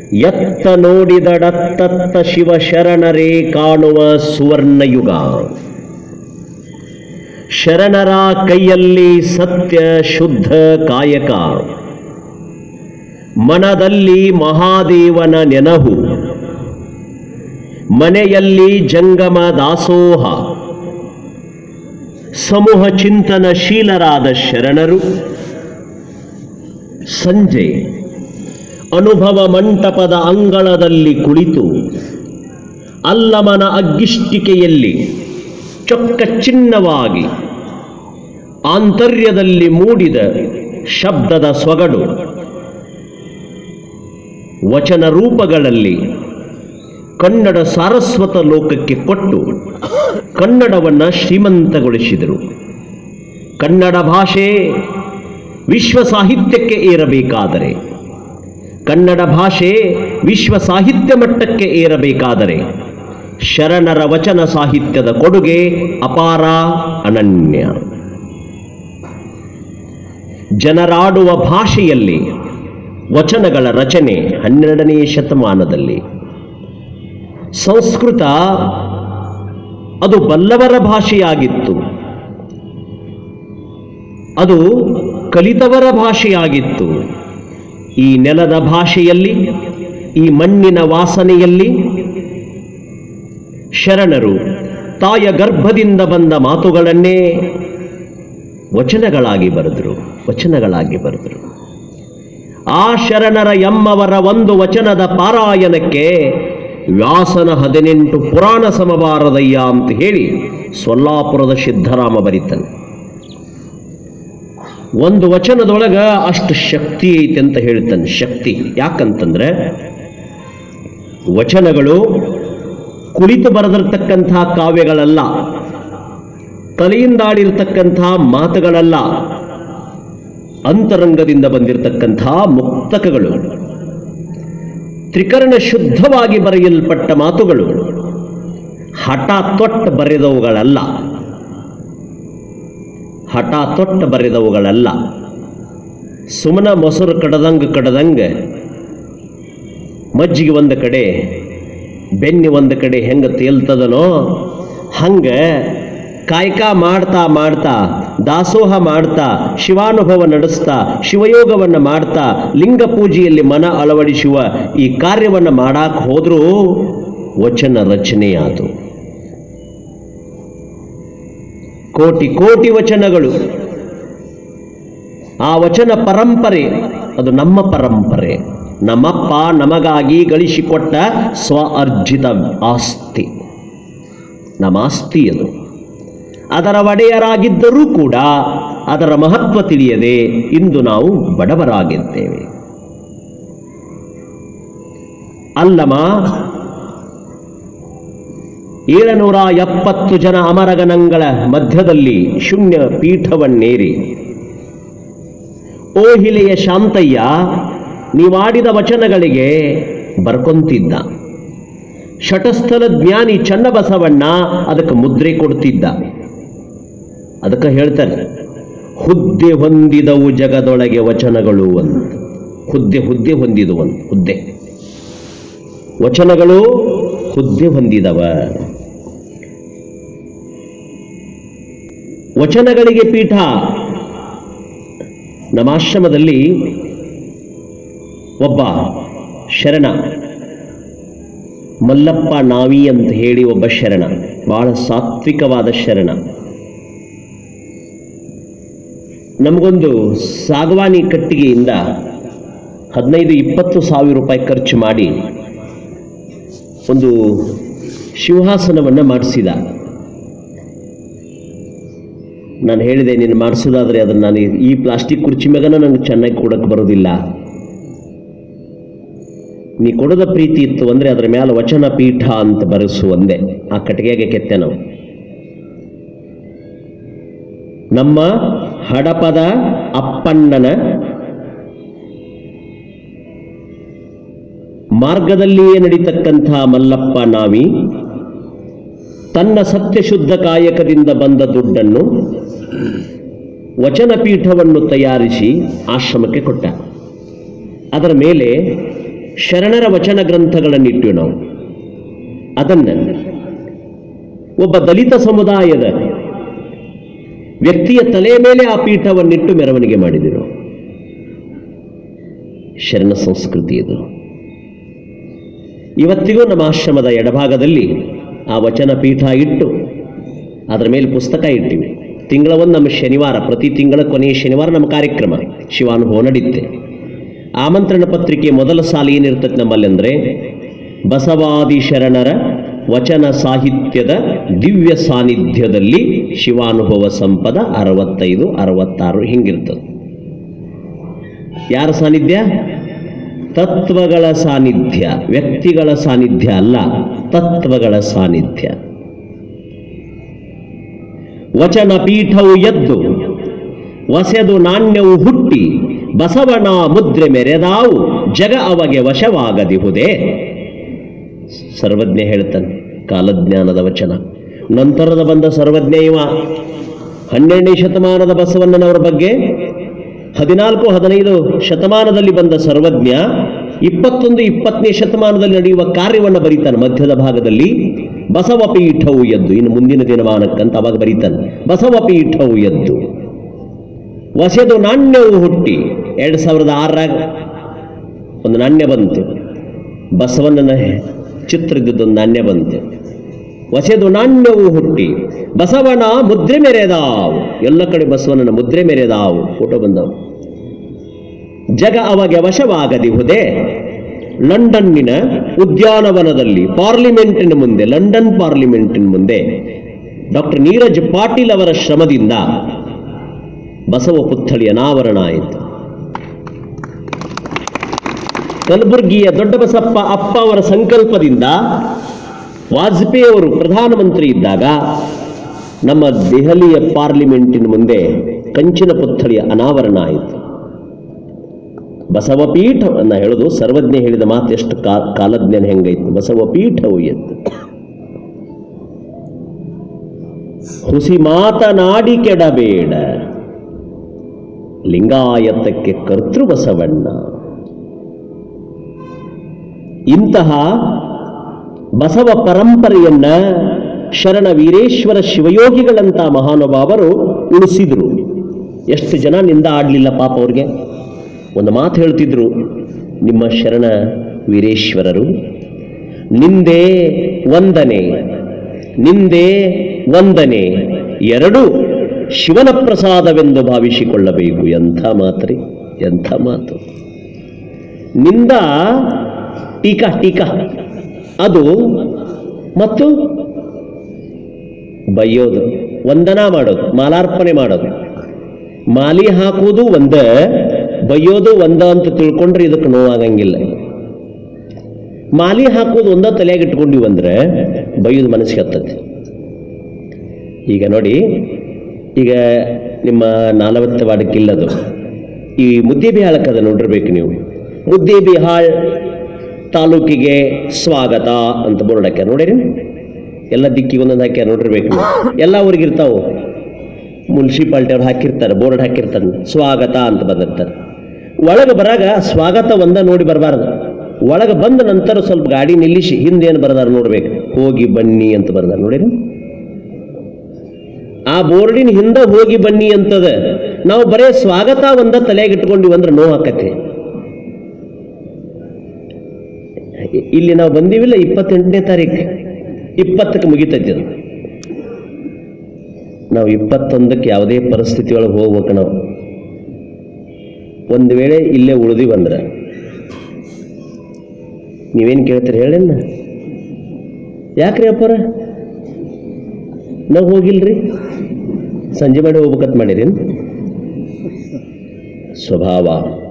ಎತ್ತ ನೋಡಿದಡತ್ತತ್ತ ಶಿವ ಶರಣರೇ ಕಾಣುವ ಸುವರ್ಣಯುಗ ಶರಣರ ಕೈಯಲ್ಲಿ ಸತ್ಯ ಶುದ್ಧ ಕಾಯಕ ಮನದಲ್ಲಿ ಮಹಾದೇವನ ನೆನಹು ಮನೆಯಲ್ಲಿ ಜಂಗಮ ದಾಸೋಹ ಸಮೂಹ ಚಿಂತನಶೀಲರಾದ ಶರಣರು ಸಂಜೆ ಅನುಭವ ಮಂಟಪದ ಅಂಗಳದಲ್ಲಿ ಕುಳಿತು ಅಲ್ಲಮನ ಅಗ್ಗಿಷ್ಟಿಕೆಯಲ್ಲಿ ಚೊಕ್ಕ ಚಿನ್ನವಾಗಿ ಆಂತರ್ಯದಲ್ಲಿ ಮೂಡಿದ ಶಬ್ದದ ಸೊಗಡು ವಚನ ರೂಪಗಳಲ್ಲಿ ಕನ್ನಡ ಸಾರಸ್ವತ ಲೋಕಕ್ಕೆ ಕೊಟ್ಟು ಕನ್ನಡವನ್ನು ಶ್ರೀಮಂತಗೊಳಿಸಿದರು ಕನ್ನಡ ಭಾಷೆ ವಿಶ್ವ ಸಾಹಿತ್ಯಕ್ಕೆ ಏರಬೇಕಾದರೆ ಕನ್ನಡ ಭಾಷೆ ವಿಶ್ವ ಸಾಹಿತ್ಯ ಮಟ್ಟಕ್ಕೆ ಏರಬೇಕಾದರೆ ಶರಣರ ವಚನ ಸಾಹಿತ್ಯದ ಕೊಡುಗೆ ಅಪಾರ ಅನನ್ಯ ಜನರಾಡುವ ಭಾಷೆಯಲ್ಲಿ ವಚನಗಳ ರಚನೆ ಹನ್ನೆರಡನೆಯ ಶತಮಾನದಲ್ಲಿ ಸಂಸ್ಕೃತ ಅದು ಬಲ್ಲವರ ಭಾಷೆಯಾಗಿತ್ತು ಅದು ಕಲಿತವರ ಭಾಷೆಯಾಗಿತ್ತು ಈ ನೆಲದ ಭಾಷೆಯಲ್ಲಿ ಈ ಮಣ್ಣಿನ ವಾಸನೆಯಲ್ಲಿ ಶರಣರು ತಾಯ ಗರ್ಭದಿಂದ ಬಂದ ಮಾತುಗಳನ್ನೇ ವಚನಗಳಾಗಿ ಬರೆದರು ವಚನಗಳಾಗಿ ಬರೆದರು ಆ ಶರಣರ ಎಮ್ಮವರ ಒಂದು ವಚನದ ಪಾರಾಯಣಕ್ಕೆ ವ್ಯಾಸನ ಹದಿನೆಂಟು ಪುರಾಣ ಸಮಬಾರದಯ್ಯ ಅಂತ ಹೇಳಿ ಸೊಲ್ಲಾಪುರದ ಸಿದ್ಧರಾಮ ಬರೀತಾನೆ ಒಂದು ವಚನದೊಳಗ ಅಷ್ಟು ಶಕ್ತಿ ಐತೆ ಅಂತ ಹೇಳ್ತಾನೆ ಶಕ್ತಿ ಯಾಕಂತಂದ್ರೆ ವಚನಗಳು ಕುಳಿತು ಬರೆದಿರ್ತಕ್ಕಂತಹ ಕಾವ್ಯಗಳಲ್ಲ ತಲೆಯಿಂದಾಡಿರ್ತಕ್ಕಂತಹ ಮಾತುಗಳಲ್ಲ ಅಂತರಂಗದಿಂದ ಬಂದಿರತಕ್ಕಂತಹ ಮುಕ್ತಕಗಳು ತ್ರಿಕರಣ ಶುದ್ಧವಾಗಿ ಬರೆಯಲ್ಪಟ್ಟ ಮಾತುಗಳು ಹಠ ತೊಟ್ಟ ಬರೆದವುಗಳಲ್ಲ ಹಠ ತೊಟ್ಟ ಬರೆದವುಗಳಲ್ಲ ಸುಮನ ಮೊಸರು ಕಡದಂಗ ಕಡದಂಗ ಮಜ್ಜಿಗೆ ಒಂದು ಕಡೆ ಬೆನ್ನಿ ಒಂದು ಕಡೆ ಹೆಂಗೆ ತೇಲ್ತದನೋ ಹಂಗೆ ಕಾಯಕ ಮಾಡ್ತಾ ಮಾಡ್ತಾ ದಾಸೋಹ ಮಾಡ್ತಾ ಶಿವಾನುಭವ ನಡೆಸ್ತಾ ಶಿವಯೋಗವನ್ನು ಮಾಡ್ತಾ ಲಿಂಗ ಪೂಜೆಯಲ್ಲಿ ಮನ ಅಳವಡಿಸುವ ಈ ಕಾರ್ಯವನ್ನು ಮಾಡಾಕ್ ಹೋದರೂ ವಚನ ರಚನೆಯಾತು ಕೋಟಿ ಕೋಟಿ ವಚನಗಳು ಆ ವಚನ ಪರಂಪರೆ ಅದು ನಮ್ಮ ಪರಂಪರೆ ನಮ್ಮಪ್ಪ ನಮಗಾಗಿ ಗಳಿಸಿಕೊಟ್ಟ ಸ್ವ ಅರ್ಜಿತ ಆಸ್ತಿ ನಮ್ಮ ಆಸ್ತಿ ಅದು ಅದರ ಒಡೆಯರಾಗಿದ್ದರೂ ಕೂಡ ಅದರ ಮಹತ್ವ ತಿಳಿಯದೆ ಇಂದು ನಾವು ಬಡವರಾಗಿದ್ದೇವೆ ಅಲ್ಲಮ ಏಳುನೂರ ಎಪ್ಪತ್ತು ಜನ ಅಮರಗಣಗಳ ಮಧ್ಯದಲ್ಲಿ ಶೂನ್ಯ ಪೀಠವನ್ನೇರಿ ಓಹಿಲೆಯ ಶಾಂತಯ್ಯ ನೀವಾಡಿದ ವಚನಗಳಿಗೆ ಬರ್ಕೊಂತಿದ್ದ ಶಟಸ್ಥಲ ಜ್ಞಾನಿ ಚನ್ನಬಸವಣ್ಣ ಅದಕ್ಕೆ ಮುದ್ರೆ ಕೊಡ್ತಿದ್ದ ಅದಕ್ಕೆ ಹೇಳ್ತಾರೆ ಹುದ್ದೆ ಹೊಂದಿದವು ಜಗದೊಳಗೆ ವಚನಗಳು ಅಂತ ಹುದ್ದೆ ಹುದ್ದೆ ಹೊಂದಿದವು ಅಂತ ಹುದ್ದೆ ವಚನಗಳು ಹುದ್ದೆ ಹೊಂದಿದವ ವಚನಗಳಿಗೆ ಪೀಠ ನಮಾಶ್ರಮದಲ್ಲಿ ಒಬ್ಬ ಶರಣ ಮಲ್ಲಪ್ಪ ನಾವಿ ಅಂತ ಹೇಳಿ ಒಬ್ಬ ಶರಣ ಬಹಳ ಸಾತ್ವಿಕವಾದ ಶರಣ ನಮಗೊಂದು ಸಾಗವಾನಿ ಕಟ್ಟಿಗೆಯಿಂದ ಹದಿನೈದು ಇಪ್ಪತ್ತು ಸಾವಿರ ರೂಪಾಯಿ ಖರ್ಚು ಮಾಡಿ ಒಂದು ಶಿವಹಾಸನವನ್ನು ಮಾಡಿಸಿದ ನಾನು ಹೇಳಿದೆ ನೀನು ಮಾಡಿಸೋದಾದರೆ ಅದನ್ನು ನಾನು ಈ ಪ್ಲಾಸ್ಟಿಕ್ ಕುರ್ಚಿ ಮ್ಯಾಗನ ನನಗೆ ಚೆನ್ನಾಗಿ ಕೊಡಕ್ಕೆ ಬರೋದಿಲ್ಲ ನೀ ಕೊಡದ ಪ್ರೀತಿ ಇತ್ತು ಅಂದರೆ ಅದರ ಮೇಲೆ ವಚನ ಪೀಠ ಅಂತ ಬರೆಸು ಒಂದೇ ಆ ಕಟ್ಟಿಗೆಗೆ ಕೆತ್ತೆ ನಾವು ನಮ್ಮ ಹಡಪದ ಅಪ್ಪಣ್ಣನ ಮಾರ್ಗದಲ್ಲಿಯೇ ನಡೀತಕ್ಕಂಥ ಮಲ್ಲಪ್ಪ ನಾವಿ ತನ್ನ ಸತ್ಯಶುದ್ಧ ಕಾಯಕದಿಂದ ಬಂದ ದುಡ್ಡನ್ನು ವಚನ ಪೀಠವನ್ನು ತಯಾರಿಸಿ ಆಶ್ರಮಕ್ಕೆ ಕೊಟ್ಟ ಅದರ ಮೇಲೆ ಶರಣರ ವಚನ ಗ್ರಂಥಗಳನ್ನಿಟ್ಟು ನಾವು ಅದನ್ನ ಒಬ್ಬ ದಲಿತ ಸಮುದಾಯದ ವ್ಯಕ್ತಿಯ ತಲೆಯ ಮೇಲೆ ಆ ಪೀಠವನ್ನಿಟ್ಟು ಮೆರವಣಿಗೆ ಮಾಡಿದರು ಶರಣ ಸಂಸ್ಕೃತಿ ಇದು ಇವತ್ತಿಗೂ ನಮ್ಮ ಆಶ್ರಮದ ಎಡಭಾಗದಲ್ಲಿ ಆ ವಚನ ಪೀಠ ಇಟ್ಟು ಅದರ ಮೇಲೆ ಪುಸ್ತಕ ಇಟ್ಟಿವಿ ತಿಂಗಳ ಒಂದು ನಮ್ಮ ಶನಿವಾರ ಪ್ರತಿ ತಿಂಗಳ ಕೊನೆಯ ಶನಿವಾರ ನಮ್ಮ ಕಾರ್ಯಕ್ರಮ ಶಿವಾನುಭವ ನಡೆಯುತ್ತೆ ಆಮಂತ್ರಣ ಪತ್ರಿಕೆ ಮೊದಲ ಸಾಲು ಏನಿರ್ತದೆ ನಮ್ಮಲ್ಲಿ ಅಂದರೆ ಬಸವಾದಿ ಶರಣರ ವಚನ ಸಾಹಿತ್ಯದ ದಿವ್ಯ ಸಾನ್ನಿಧ್ಯದಲ್ಲಿ ಶಿವಾನುಭವ ಸಂಪದ ಅರವತ್ತೈದು ಅರವತ್ತಾರು ಹಿಂಗಿರ್ತದೆ ಯಾರ ಸಾನ್ನಿಧ್ಯ ತತ್ವಗಳ ಸಾನ್ನಿಧ್ಯ ವ್ಯಕ್ತಿಗಳ ಸಾನ್ನಿಧ್ಯ ಅಲ್ಲ ತತ್ವಗಳ ಸಾನ್ನಿಧ್ಯ ವಚನ ಪೀಠವು ಎದ್ದು ವಸೆದು ನಾಣ್ಯವು ಹುಟ್ಟಿ ಬಸವನ ಮುದ್ರೆ ಮೆರೆದಾವು ಜಗ ಅವಗೆ ವಶವಾಗದಿಹುದೇ ಸರ್ವಜ್ಞ ಹೇಳ್ತಾನೆ ಕಾಲಜ್ಞಾನದ ವಚನ ನಂತರದ ಬಂದ ಸರ್ವಜ್ಞ ಇವ ಹನ್ನೆರಡನೇ ಶತಮಾನದ ಬಸವಣ್ಣನವರ ಬಗ್ಗೆ ಹದಿನಾಲ್ಕು ಹದಿನೈದು ಶತಮಾನದಲ್ಲಿ ಬಂದ ಸರ್ವಜ್ಞ ಇಪ್ಪತ್ತೊಂದು ಇಪ್ಪತ್ತನೇ ಶತಮಾನದಲ್ಲಿ ನಡೆಯುವ ಕಾರ್ಯವನ್ನು ಬರೀತಾನೆ ಮಧ್ಯದ ಭಾಗದಲ್ಲಿ ಬಸವ ಪೀಠವು ಎದ್ದು ಇನ್ನು ಮುಂದಿನ ದಿನಮಾನಕ್ಕಂತ ಅವಾಗ ಬರೀತಾನೆ ಬಸವ ಪೀಠವು ಎದ್ದು ವಸೆದು ನಾಣ್ಯವು ಹುಟ್ಟಿ ಎರಡು ಸಾವಿರದ ಆರರಾಗ ಒಂದು ನಾಣ್ಯ ಬಂತು ಬಸವಣ್ಣನ ಚಿತ್ರ ಇದ್ದದ್ದೊಂದು ನಾಣ್ಯ ಬಂತು ವಸೆದು ನಾಣ್ಯವು ಹುಟ್ಟಿ ಬಸವನ ಮುದ್ರೆ ಮೆರೆದಾವು ಎಲ್ಲ ಕಡೆ ಬಸವಣ್ಣನ ಮುದ್ರೆ ಮೆರೆದಾವು ಫೋಟೋ ಬಂದವು ಜಗ ಅವಾಗ ವಶವಾಗದಿಹುದೇ ಲಂಡನ್ನಿನ ಉದ್ಯಾನವನದಲ್ಲಿ ಪಾರ್ಲಿಮೆಂಟಿನ ಮುಂದೆ ಲಂಡನ್ ಪಾರ್ಲಿಮೆಂಟಿನ ಮುಂದೆ ಡಾಕ್ಟರ್ ನೀರಜ್ ಪಾಟೀಲ್ ಅವರ ಶ್ರಮದಿಂದ ಬಸವ ಪುತ್ಥಳಿ ಅನಾವರಣ ಆಯಿತು ಕಲಬುರಗಿಯ ದೊಡ್ಡ ಬಸಪ್ಪ ಅಪ್ಪ ಅವರ ಸಂಕಲ್ಪದಿಂದ ವಾಜಪೇಯಿ ಅವರು ಪ್ರಧಾನಮಂತ್ರಿ ಇದ್ದಾಗ ನಮ್ಮ ದೆಹಲಿಯ ಪಾರ್ಲಿಮೆಂಟಿನ ಮುಂದೆ ಕಂಚಿನ ಪುತ್ಥಳಿಯ ಅನಾವರಣ ಆಯಿತು ಬಸವಪೀಠ ನಾ ಹೇಳೋದು ಸರ್ವಜ್ಞ ಹೇಳಿದ ಮಾತು ಎಷ್ಟು ಕಾ ಕಾಲಜ್ಞಾನ ಹೆಂಗೈತು ಬಸವಪೀಠವು ಎತ್ತು ಹುಸಿ ಮಾತನಾಡಿ ಕೆಡಬೇಡ ಲಿಂಗಾಯತಕ್ಕೆ ಕರ್ತೃ ಬಸವಣ್ಣ ಇಂತಹ ಬಸವ ಪರಂಪರೆಯನ್ನ ಶರಣ ವೀರೇಶ್ವರ ಶಿವಯೋಗಿಗಳಂತ ಮಹಾನುಭಾವರು ಉಳಿಸಿದ್ರು ಎಷ್ಟು ಜನ ನಿಂದ ಆಡಲಿಲ್ಲ ಪಾಪ ಅವ್ರಿಗೆ ಒಂದು ಮಾತು ಹೇಳ್ತಿದ್ರು ನಿಮ್ಮ ಶರಣ ವೀರೇಶ್ವರರು ನಿಂದೆ ವಂದನೆ ನಿಂದೆ ವಂದನೆ ಎರಡು ಶಿವನ ಪ್ರಸಾದವೆಂದು ಭಾವಿಸಿಕೊಳ್ಳಬೇಕು ಎಂಥ ಮಾತ್ರಿ ಎಂಥ ಮಾತು ನಿಂದ ಟೀಕಾ ಟೀಕಾ ಅದು ಮತ್ತು ಬೈಯೋದು ವಂದನಾ ಮಾಡೋದು ಮಾಲಾರ್ಪಣೆ ಮಾಡೋದು ಮಾಲಿ ಹಾಕುವುದು ಒಂದ ಬೈಯೋದು ಒಂದ ಅಂತ ತಿಳ್ಕೊಂಡ್ರೆ ಇದಕ್ಕೆ ನೋವಾಗಂಗಿಲ್ಲ ಮಾಲಿ ಹಾಕೋದು ಒಂದ ತಲೆಯಾಗಿ ಇಟ್ಕೊಂಡಿವಿ ಅಂದ್ರೆ ಬೈಯೋದು ಮನಸ್ಸಿಗೆ ಹತ್ತತ್ತೆ ಈಗ ನೋಡಿ ಈಗ ನಿಮ್ಮ ನಾಲ್ವತ್ತು ವಾಡಕ್ಕಿಲ್ಲದು ಈ ಮುದ್ದೇಬಿಹಾಳಕ್ಕದ ನೋಡಿರ್ಬೇಕು ನೀವು ಮುದ್ದೇಬಿಹಾಳ್ ತಾಲೂಕಿಗೆ ಸ್ವಾಗತ ಅಂತ ಬೋರ್ಡ್ ಹಾಕ್ಯಾರ ನೋಡಿರಿ ಎಲ್ಲ ದಿಕ್ಕಿಗೆ ಒಂದೊಂದು ಹಾಕ್ಯಾರ ನೋಡಿರ್ಬೇಕು ನೀವು ಎಲ್ಲ ಊರಿಗೆ ಇರ್ತಾವು ಮುನ್ಸಿಪಾಲ್ಟಿ ಅವ್ರು ಹಾಕಿರ್ತಾರೆ ಬೋರ್ಡ್ ಹಾಕಿರ್ತಾರೆ ಸ್ವಾಗತ ಅಂತ ಬಂದಿರ್ತಾರೆ ಒಳಗೆ ಬರಾಗ ಸ್ವಾಗತ ಒಂದ ನೋಡಿ ಬರಬಾರ್ದು ಒಳಗೆ ಬಂದ ನಂತರ ಸ್ವಲ್ಪ ಗಾಡಿ ನಿಲ್ಲಿಸಿ ಹಿಂದೇನು ಬರ್ದಾರ ನೋಡ್ಬೇಕು ಹೋಗಿ ಬನ್ನಿ ಅಂತ ಬರ್ದಾರ ನೋಡಿರಿ ಆ ಬೋರ್ಡಿನ ಹಿಂದೆ ಹೋಗಿ ಬನ್ನಿ ಅಂತದ ನಾವು ಬರೇ ಸ್ವಾಗತ ಒಂದ ತಲೆಯಾಗಿ ಇಟ್ಕೊಂಡಿವಿ ಅಂದ್ರೆ ನೋವು ಆಕತಿ ಇಲ್ಲಿ ನಾವು ಬಂದೀವಿಲ್ಲ ಇಪ್ಪತ್ತೆಂಟನೇ ತಾರೀಕು ಇಪ್ಪತ್ತಕ್ಕೆ ಮುಗಿತೈತಿ ಅದು ನಾವು ಇಪ್ಪತ್ತೊಂದಕ್ಕೆ ಯಾವುದೇ ಪರಿಸ್ಥಿತಿ ಒಳಗೆ ಹೋಗ್ಬೇಕು ನಾವು ಒಂದು ವೇಳೆ ಇಲ್ಲೇ ಉಳಿದಿ ಬಂದ್ರೆ ನೀವೇನು ಕೇಳ್ತೀರಿ ಹೇಳೇನ ಯಾಕ್ರಿ ಅಪ್ಪರ ನಾವು ಹೋಗಿಲ್ರಿ ಸಂಜೆ ಮಾಡಿ ಹೋಗ್ಬೇಕಂತ ಮಾಡಿರೇನು ಸ್ವಭಾವ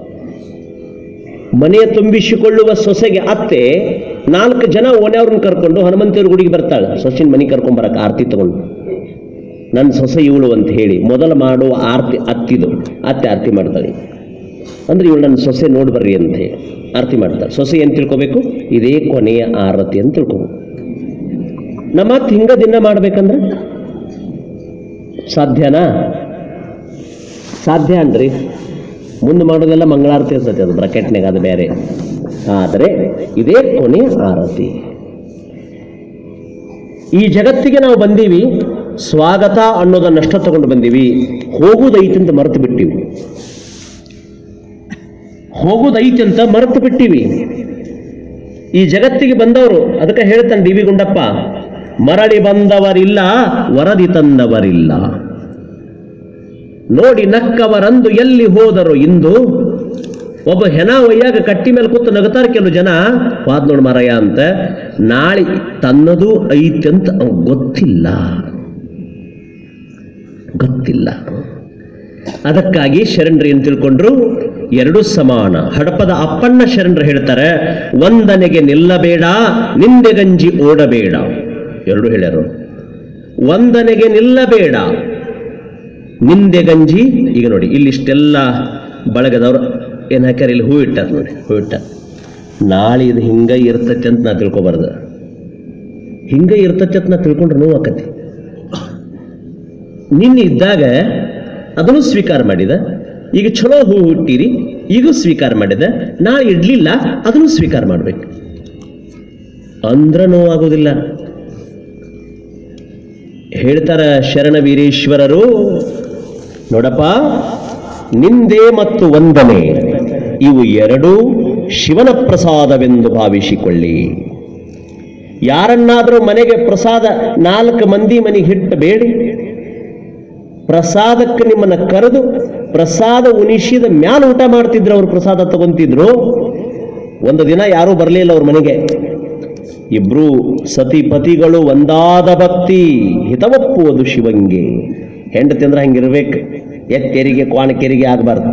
ಮನೆಯ ತುಂಬಿಸಿಕೊಳ್ಳುವ ಸೊಸೆಗೆ ಅತ್ತೆ ನಾಲ್ಕು ಜನ ಓನ್ಯವ್ರನ್ನ ಕರ್ಕೊಂಡು ಹನುಮಂತೇವ್ರ ಗುಡಿಗೆ ಬರ್ತಾಳೆ ಸೊಸಿನ ಮನೆ ಕರ್ಕೊಂಬರಕ್ಕೆ ಆರತಿ ತಗೊಂಡು ನನ್ನ ಸೊಸೆ ಇವಳು ಅಂತ ಹೇಳಿ ಮೊದಲು ಮಾಡುವ ಆರತಿ ಅತ್ತಿದು ಅತ್ತೆ ಆರತಿ ಮಾಡ್ತಾಳೆ ಅಂದ್ರೆ ಇವಳು ನನ್ನ ಸೊಸೆ ನೋಡಿ ಬರ್ರಿ ಅಂತ ಹೇಳಿ ಆರತಿ ಮಾಡ್ತಾಳೆ ಸೊಸೆ ಏನು ತಿಳ್ಕೊಬೇಕು ಇದೇ ಕೊನೆಯ ಆರತಿ ಅಂತ ತಿಳ್ಕೊಬೇಕು ನಮ್ಮ ಅತ್ತೆ ಹಿಂಗ ದಿನ ಮಾಡ್ಬೇಕಂದ್ರೆ ಸಾಧ್ಯನಾ ಸಾಧ್ಯ ಅನ್ರಿ ಮುಂದೆ ಮಾಡೋದೆಲ್ಲ ಮಂಗಳಾರತಿ ಇರ್ತೈತೆ ಅದು ಬ್ರಕೆಟ್ನಾಗ ಅದು ಬೇರೆ ಆದರೆ ಇದೇ ಕೊನೆಯ ಆರತಿ ಈ ಜಗತ್ತಿಗೆ ನಾವು ಬಂದೀವಿ ಸ್ವಾಗತ ಅನ್ನೋದನ್ನಷ್ಟ ತಗೊಂಡು ಬಂದೀವಿ ಹೋಗುದೈತಿ ಅಂತ ಮರೆತು ಬಿಟ್ಟಿವಿ ಹೋಗುದೈತಿ ಅಂತ ಮರೆತು ಬಿಟ್ಟಿವಿ ಈ ಜಗತ್ತಿಗೆ ಬಂದವರು ಅದಕ್ಕೆ ಹೇಳ್ತಾನೆ ಡಿ ವಿ ಗುಂಡಪ್ಪ ಮರಳಿ ಬಂದವರಿಲ್ಲ ವರದಿ ತಂದವರಿಲ್ಲ ನೋಡಿ ನಕ್ಕವರಂದು ಎಲ್ಲಿ ಹೋದರು ಇಂದು ಒಬ್ಬ ಹೆಣ ಒಯ್ಯಾಗ ಕಟ್ಟಿ ಮೇಲೆ ಕೂತು ನಗತಾರ ಕೆಲವು ಜನ ವಾದ್ ನೋಡು ಮರಯ ಅಂತ ನಾಳೆ ತನ್ನದು ಐತಿ ಅಂತ ಅವ್ನ್ ಗೊತ್ತಿಲ್ಲ ಗೊತ್ತಿಲ್ಲ ಅದಕ್ಕಾಗಿ ಶರಣರು ಏನ್ ತಿಳ್ಕೊಂಡ್ರು ಎರಡು ಸಮಾನ ಹಡಪದ ಅಪ್ಪಣ್ಣ ಶರಣರು ಹೇಳ್ತಾರೆ ಒಂದನೆಗೆ ನಿಲ್ಲಬೇಡ ನಿಂದೆ ಗಂಜಿ ಓಡಬೇಡ ಎರಡು ಹೇಳ್ಯಾರು ಒಂದನೆಗೆ ನಿಲ್ಲಬೇಡ ನಿಂದೆ ಗಂಜಿ ಈಗ ನೋಡಿ ಇಲ್ಲಿ ಇಷ್ಟೆಲ್ಲ ಬಳಗದವ್ರು ಏನು ಹಾಕ್ಯಾರ ಇಲ್ಲಿ ಹೂ ಇಟ್ಟಾರ ನೋಡಿ ಹೂ ಇಟ್ಟಾರ ನಾಳೆ ಇದು ಹಿಂಗ ಇರ್ತೈತೆ ಅಂತ ನಾ ತಿಳ್ಕೊಬಾರ್ದು ಹಿಂಗ ಇರ್ತೈತೆ ಅಂತ ನಾ ತಿಳ್ಕೊಂಡ್ರೆ ನೋವು ಆಕತಿ ನಿನ್ನೆ ಇದ್ದಾಗ ಅದನ್ನು ಸ್ವೀಕಾರ ಮಾಡಿದ ಈಗ ಚಲೋ ಹೂ ಹುಟ್ಟಿರಿ ಈಗೂ ಸ್ವೀಕಾರ ಮಾಡಿದ ನಾಳೆ ಇಡ್ಲಿಲ್ಲ ಅದನ್ನು ಸ್ವೀಕಾರ ಮಾಡ್ಬೇಕು ಅಂದ್ರ ನೋವಾಗೋದಿಲ್ಲ ಹೇಳ್ತಾರ ಶರಣ ವೀರೇಶ್ವರರು ನೋಡಪ್ಪ ನಿಂದೆ ಮತ್ತು ವಂದನೆ ಇವು ಎರಡೂ ಶಿವನ ಪ್ರಸಾದವೆಂದು ಭಾವಿಸಿಕೊಳ್ಳಿ ಯಾರನ್ನಾದರೂ ಮನೆಗೆ ಪ್ರಸಾದ ನಾಲ್ಕು ಮಂದಿ ಮನೆಗೆ ಹಿಟ್ಟು ಬೇಡಿ ಪ್ರಸಾದಕ್ಕೆ ನಿಮ್ಮನ್ನ ಕರೆದು ಪ್ರಸಾದ ಉಣಿಸಿದ ಮ್ಯಾಲ ಊಟ ಮಾಡ್ತಿದ್ರು ಅವ್ರು ಪ್ರಸಾದ ತಗೊಂತಿದ್ರು ಒಂದು ದಿನ ಯಾರೂ ಬರಲಿಲ್ಲ ಅವ್ರ ಮನೆಗೆ ಇಬ್ರು ಸತಿ ಪತಿಗಳು ಒಂದಾದ ಭಕ್ತಿ ಹಿತವಪ್ಪುವುದು ಶಿವಂಗೆ ಹೆಂಡತಿ ಅಂದ್ರೆ ಹಂಗಿರ್ಬೇಕು ಎತ್ತೆರಿಗೆ ಕ್ವಾಣಕೆರಿಗೆ ಆಗಬಾರ್ದು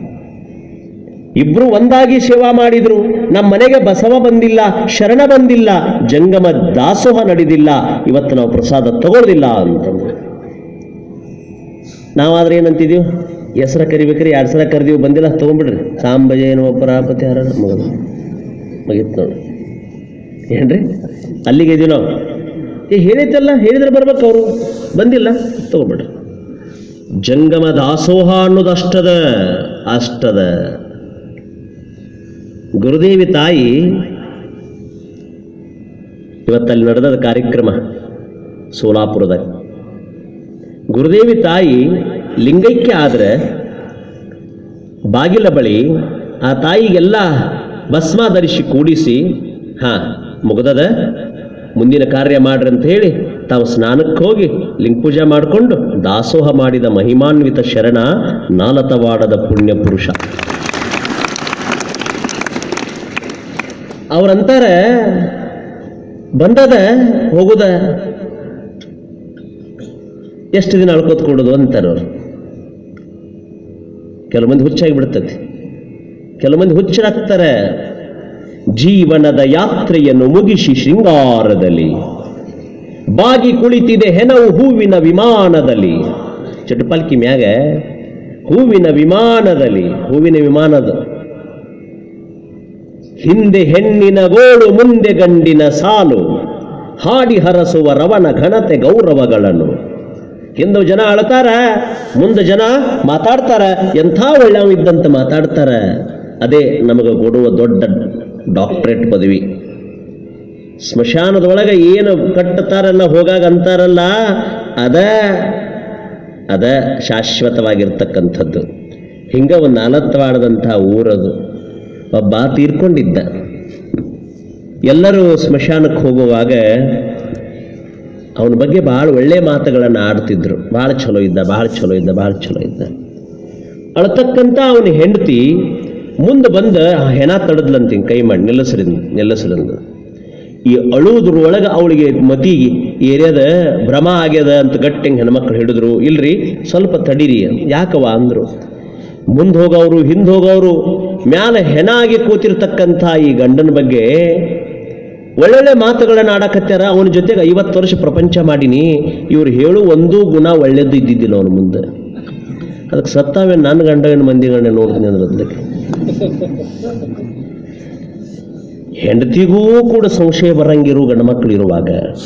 ಇಬ್ರು ಒಂದಾಗಿ ಸೇವಾ ಮಾಡಿದ್ರು ನಮ್ಮ ಮನೆಗೆ ಬಸವ ಬಂದಿಲ್ಲ ಶರಣ ಬಂದಿಲ್ಲ ಜಂಗಮ ದಾಸೋಹ ನಡೆದಿಲ್ಲ ಇವತ್ತು ನಾವು ಪ್ರಸಾದ ತಗೊಳ್ಳೋದಿಲ್ಲ ಅಂತಂದ್ರು ನಾವಾದ್ರೆ ಏನಂತಿದೀವಿ ಹೆಸರ ಕರಿಬೇಕ್ರಿ ಎರಡು ಸಲ ಕರೆದೀವಿ ಬಂದಿಲ್ಲ ತಗೊಂಡ್ಬಿಡ್ರಿ ಸಾಂಬಜೇನು ಒಬ್ಬರಾಪತಿ ಯಾರ ಮಗದು ಮುಗೀತು ನೋಡಿ ಏನ್ರಿ ಅಲ್ಲಿಗೆ ಇದೀವಿ ನಾವು ಏ ಹೇಳಿದ್ದಲ್ಲ ಹೇಳಿದ್ರೆ ಬರ್ಬೇಕು ಅವರು ಬಂದಿಲ್ಲ ತಗೊಂಡ್ಬಿಡ್ರಿ ಜಂಗಮ ದಾಸೋಹ ಅನ್ನೋದು ಅಷ್ಟದ ಅಷ್ಟದ ಗುರುದೇವಿ ತಾಯಿ ಇವತ್ತಲ್ಲಿ ನಡೆದ ಕಾರ್ಯಕ್ರಮ ಸೋಲಾಪುರದಾಗ ಗುರುದೇವಿ ತಾಯಿ ಲಿಂಗೈಕ್ಯ ಆದ್ರೆ ಬಾಗಿಲ ಬಳಿ ಆ ತಾಯಿಗೆಲ್ಲ ಭಸ್ಮ ಧರಿಸಿ ಕೂಡಿಸಿ ಹಾ ಮುಗ್ದದ ಮುಂದಿನ ಕಾರ್ಯ ಮಾಡ್ರಿ ಅಂತ ಹೇಳಿ ತಾವು ಸ್ನಾನಕ್ಕೆ ಹೋಗಿ ಲಿಂಗ ಪೂಜೆ ಮಾಡಿಕೊಂಡು ದಾಸೋಹ ಮಾಡಿದ ಮಹಿಮಾನ್ವಿತ ಶರಣ ನಾಲತವಾಡದ ಪುಣ್ಯ ಪುರುಷ ಅವ್ರಂತಾರೆ ಬಂದದ ಹೋಗುದ ಎಷ್ಟು ದಿನ ಅಳ್ಕೋತ್ ಕೊಡೋದು ಅಂತಾರೆ ಅವ್ರು ಕೆಲವು ಮಂದಿ ಹುಚ್ಚಾಗಿ ಬಿಡ್ತತಿ ಕೆಲವು ಮಂದಿ ಹುಚ್ಚರಾಗ್ತಾರೆ ಜೀವನದ ಯಾತ್ರೆಯನ್ನು ಮುಗಿಸಿ ಶೃಂಗಾರದಲ್ಲಿ ಬಾಗಿ ಕುಳಿತಿದೆ ಹೆಣವು ಹೂವಿನ ವಿಮಾನದಲ್ಲಿ ಚಟುಪಲ್ಕಿ ಮ್ಯಾಗ ಹೂವಿನ ವಿಮಾನದಲ್ಲಿ ಹೂವಿನ ವಿಮಾನದ ಹಿಂದೆ ಹೆಣ್ಣಿನ ಗೋಳು ಮುಂದೆ ಗಂಡಿನ ಸಾಲು ಹಾಡಿ ಹರಸುವ ರವನ ಘನತೆ ಗೌರವಗಳನ್ನು ಹಿಂದೆ ಜನ ಅಳ್ತಾರ ಮುಂದೆ ಜನ ಮಾತಾಡ್ತಾರ ಎಂಥ ಒಳ್ಳೆವ ಇದ್ದಂತ ಮಾತಾಡ್ತಾರ ಅದೇ ನಮಗೆ ಕೊಡುವ ದೊಡ್ಡ ಡಾಕ್ಟ್ರೇಟ್ ಪದವಿ ಸ್ಮಶಾನದೊಳಗೆ ಏನು ಕಟ್ಟುತ್ತಾರಲ್ಲ ಹೋಗಾಗ ಅಂತಾರಲ್ಲ ಅದ ಅದ ಶಾಶ್ವತವಾಗಿರ್ತಕ್ಕಂಥದ್ದು ಹಿಂಗ ಒಂದು ನಾಲತ್ವಾಡದಂಥ ಊರದು ಒಬ್ಬ ತೀರ್ಕೊಂಡಿದ್ದ ಎಲ್ಲರೂ ಸ್ಮಶಾನಕ್ಕೆ ಹೋಗುವಾಗ ಅವನ ಬಗ್ಗೆ ಭಾಳ ಒಳ್ಳೆ ಮಾತುಗಳನ್ನು ಆಡ್ತಿದ್ರು ಭಾಳ ಚಲೋ ಇದ್ದ ಭಾಳ ಚಲೋ ಇದ್ದ ಭಾಳ ಚಲೋ ಇದ್ದ ಅಳತಕ್ಕಂಥ ಅವನ ಹೆಂಡತಿ ಮುಂದೆ ಬಂದ ಆ ಹೆಣ ತಡದ್ಲಂತ ಹಿಂಗ್ ಕೈ ಮಾಡಿ ನಿಲ್ಲಿಸ್ರಿಂದ ನಿಲ್ಲಿಸ್ರಿಂದ ಈ ಅಳುವುದ್ರೊಳಗೆ ಅವಳಿಗೆ ಮತಿ ಏರಿಯಾದ ಭ್ರಮ ಆಗ್ಯದ ಅಂತ ಗಟ್ಟಿ ಹಿಂಗೆ ಹೆಣ್ಮಕ್ಳು ಹಿಡಿದ್ರು ಇಲ್ರಿ ಸ್ವಲ್ಪ ತಡೀರಿ ಯಾಕವ ಅಂದ್ರು ಮುಂದೆ ಹೋಗೋರು ಹಿಂದೆ ಹೋಗೋರು ಮ್ಯಾಲ ಹೆಣ ಆಗಿ ಕೂತಿರ್ತಕ್ಕಂಥ ಈ ಗಂಡನ ಬಗ್ಗೆ ಒಳ್ಳೊಳ್ಳೆ ಮಾತುಗಳನ್ನು ಆಡಕತ್ಯಾರ ಅವನ ಜೊತೆಗೆ ಐವತ್ತು ವರ್ಷ ಪ್ರಪಂಚ ಮಾಡೀನಿ ಇವ್ರು ಹೇಳು ಒಂದೂ ಗುಣ ಒಳ್ಳೇದು ಇದ್ದಿದ್ದಿಲ್ಲ ಅವನ ಮುಂದೆ ಅದಕ್ಕೆ ಸತ್ತಾವೆ ನನ್ನ ಗಂಡ ಏನು ಮಂದಿ ಗಂಡ ನೋಡ್ತೀನಿ ಅಂದ್ರೆ ಅದಕ್ಕೆ ಹೆಂಡತಿಗೂ ಕೂಡ ಸಂಶಯ ಬರಂಗಿರು ಗಂಡು ಮಕ್ಕಳು ಇರುವಾಗ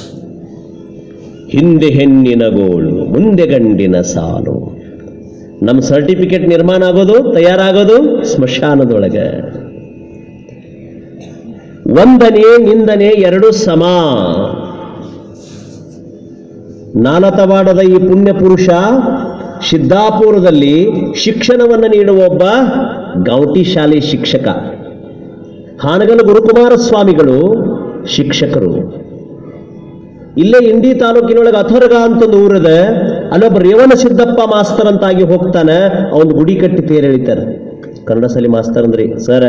ಹಿಂದೆ ಹೆಣ್ಣಿನ ಗೋಳು ಮುಂದೆ ಗಂಡಿನ ಸಾಲು ನಮ್ಮ ಸರ್ಟಿಫಿಕೇಟ್ ನಿರ್ಮಾಣ ಆಗೋದು ತಯಾರಾಗೋದು ಸ್ಮಶಾನದೊಳಗೆ ವಂದನೆ ನಿಂದನೆ ಎರಡು ಸಮ ನಾಲತವಾಡದ ಈ ಪುಣ್ಯ ಪುರುಷ ಸಿದ್ದಾಪುರದಲ್ಲಿ ಶಿಕ್ಷಣವನ್ನು ನೀಡುವ ಒಬ್ಬ ಗೌಟಿ ಶಾಲೆ ಶಿಕ್ಷಕ ಹಾನಗಲ್ ಗುರುಕುಮಾರ ಸ್ವಾಮಿಗಳು ಶಿಕ್ಷಕರು ಇಲ್ಲೇ ಇಂಡಿ ತಾಲೂಕಿನೊಳಗೆ ಅಥರ್ಗ ಅಂತ ಒಂದು ಊರದ ಅಲ್ಲೊಬ್ಬ ರೇವಣ ಸಿದ್ದಪ್ಪ ಮಾಸ್ತರ್ ಅಂತಾಗಿ ಹೋಗ್ತಾನೆ ಅವನು ಗುಡಿ ಕಟ್ಟಿ ತೇರು ಎಳಿತಾರೆ ಕನ್ನಡ ಸಲಿ ಮಾಸ್ತರ್ ಅಂದ್ರಿ ಸರ್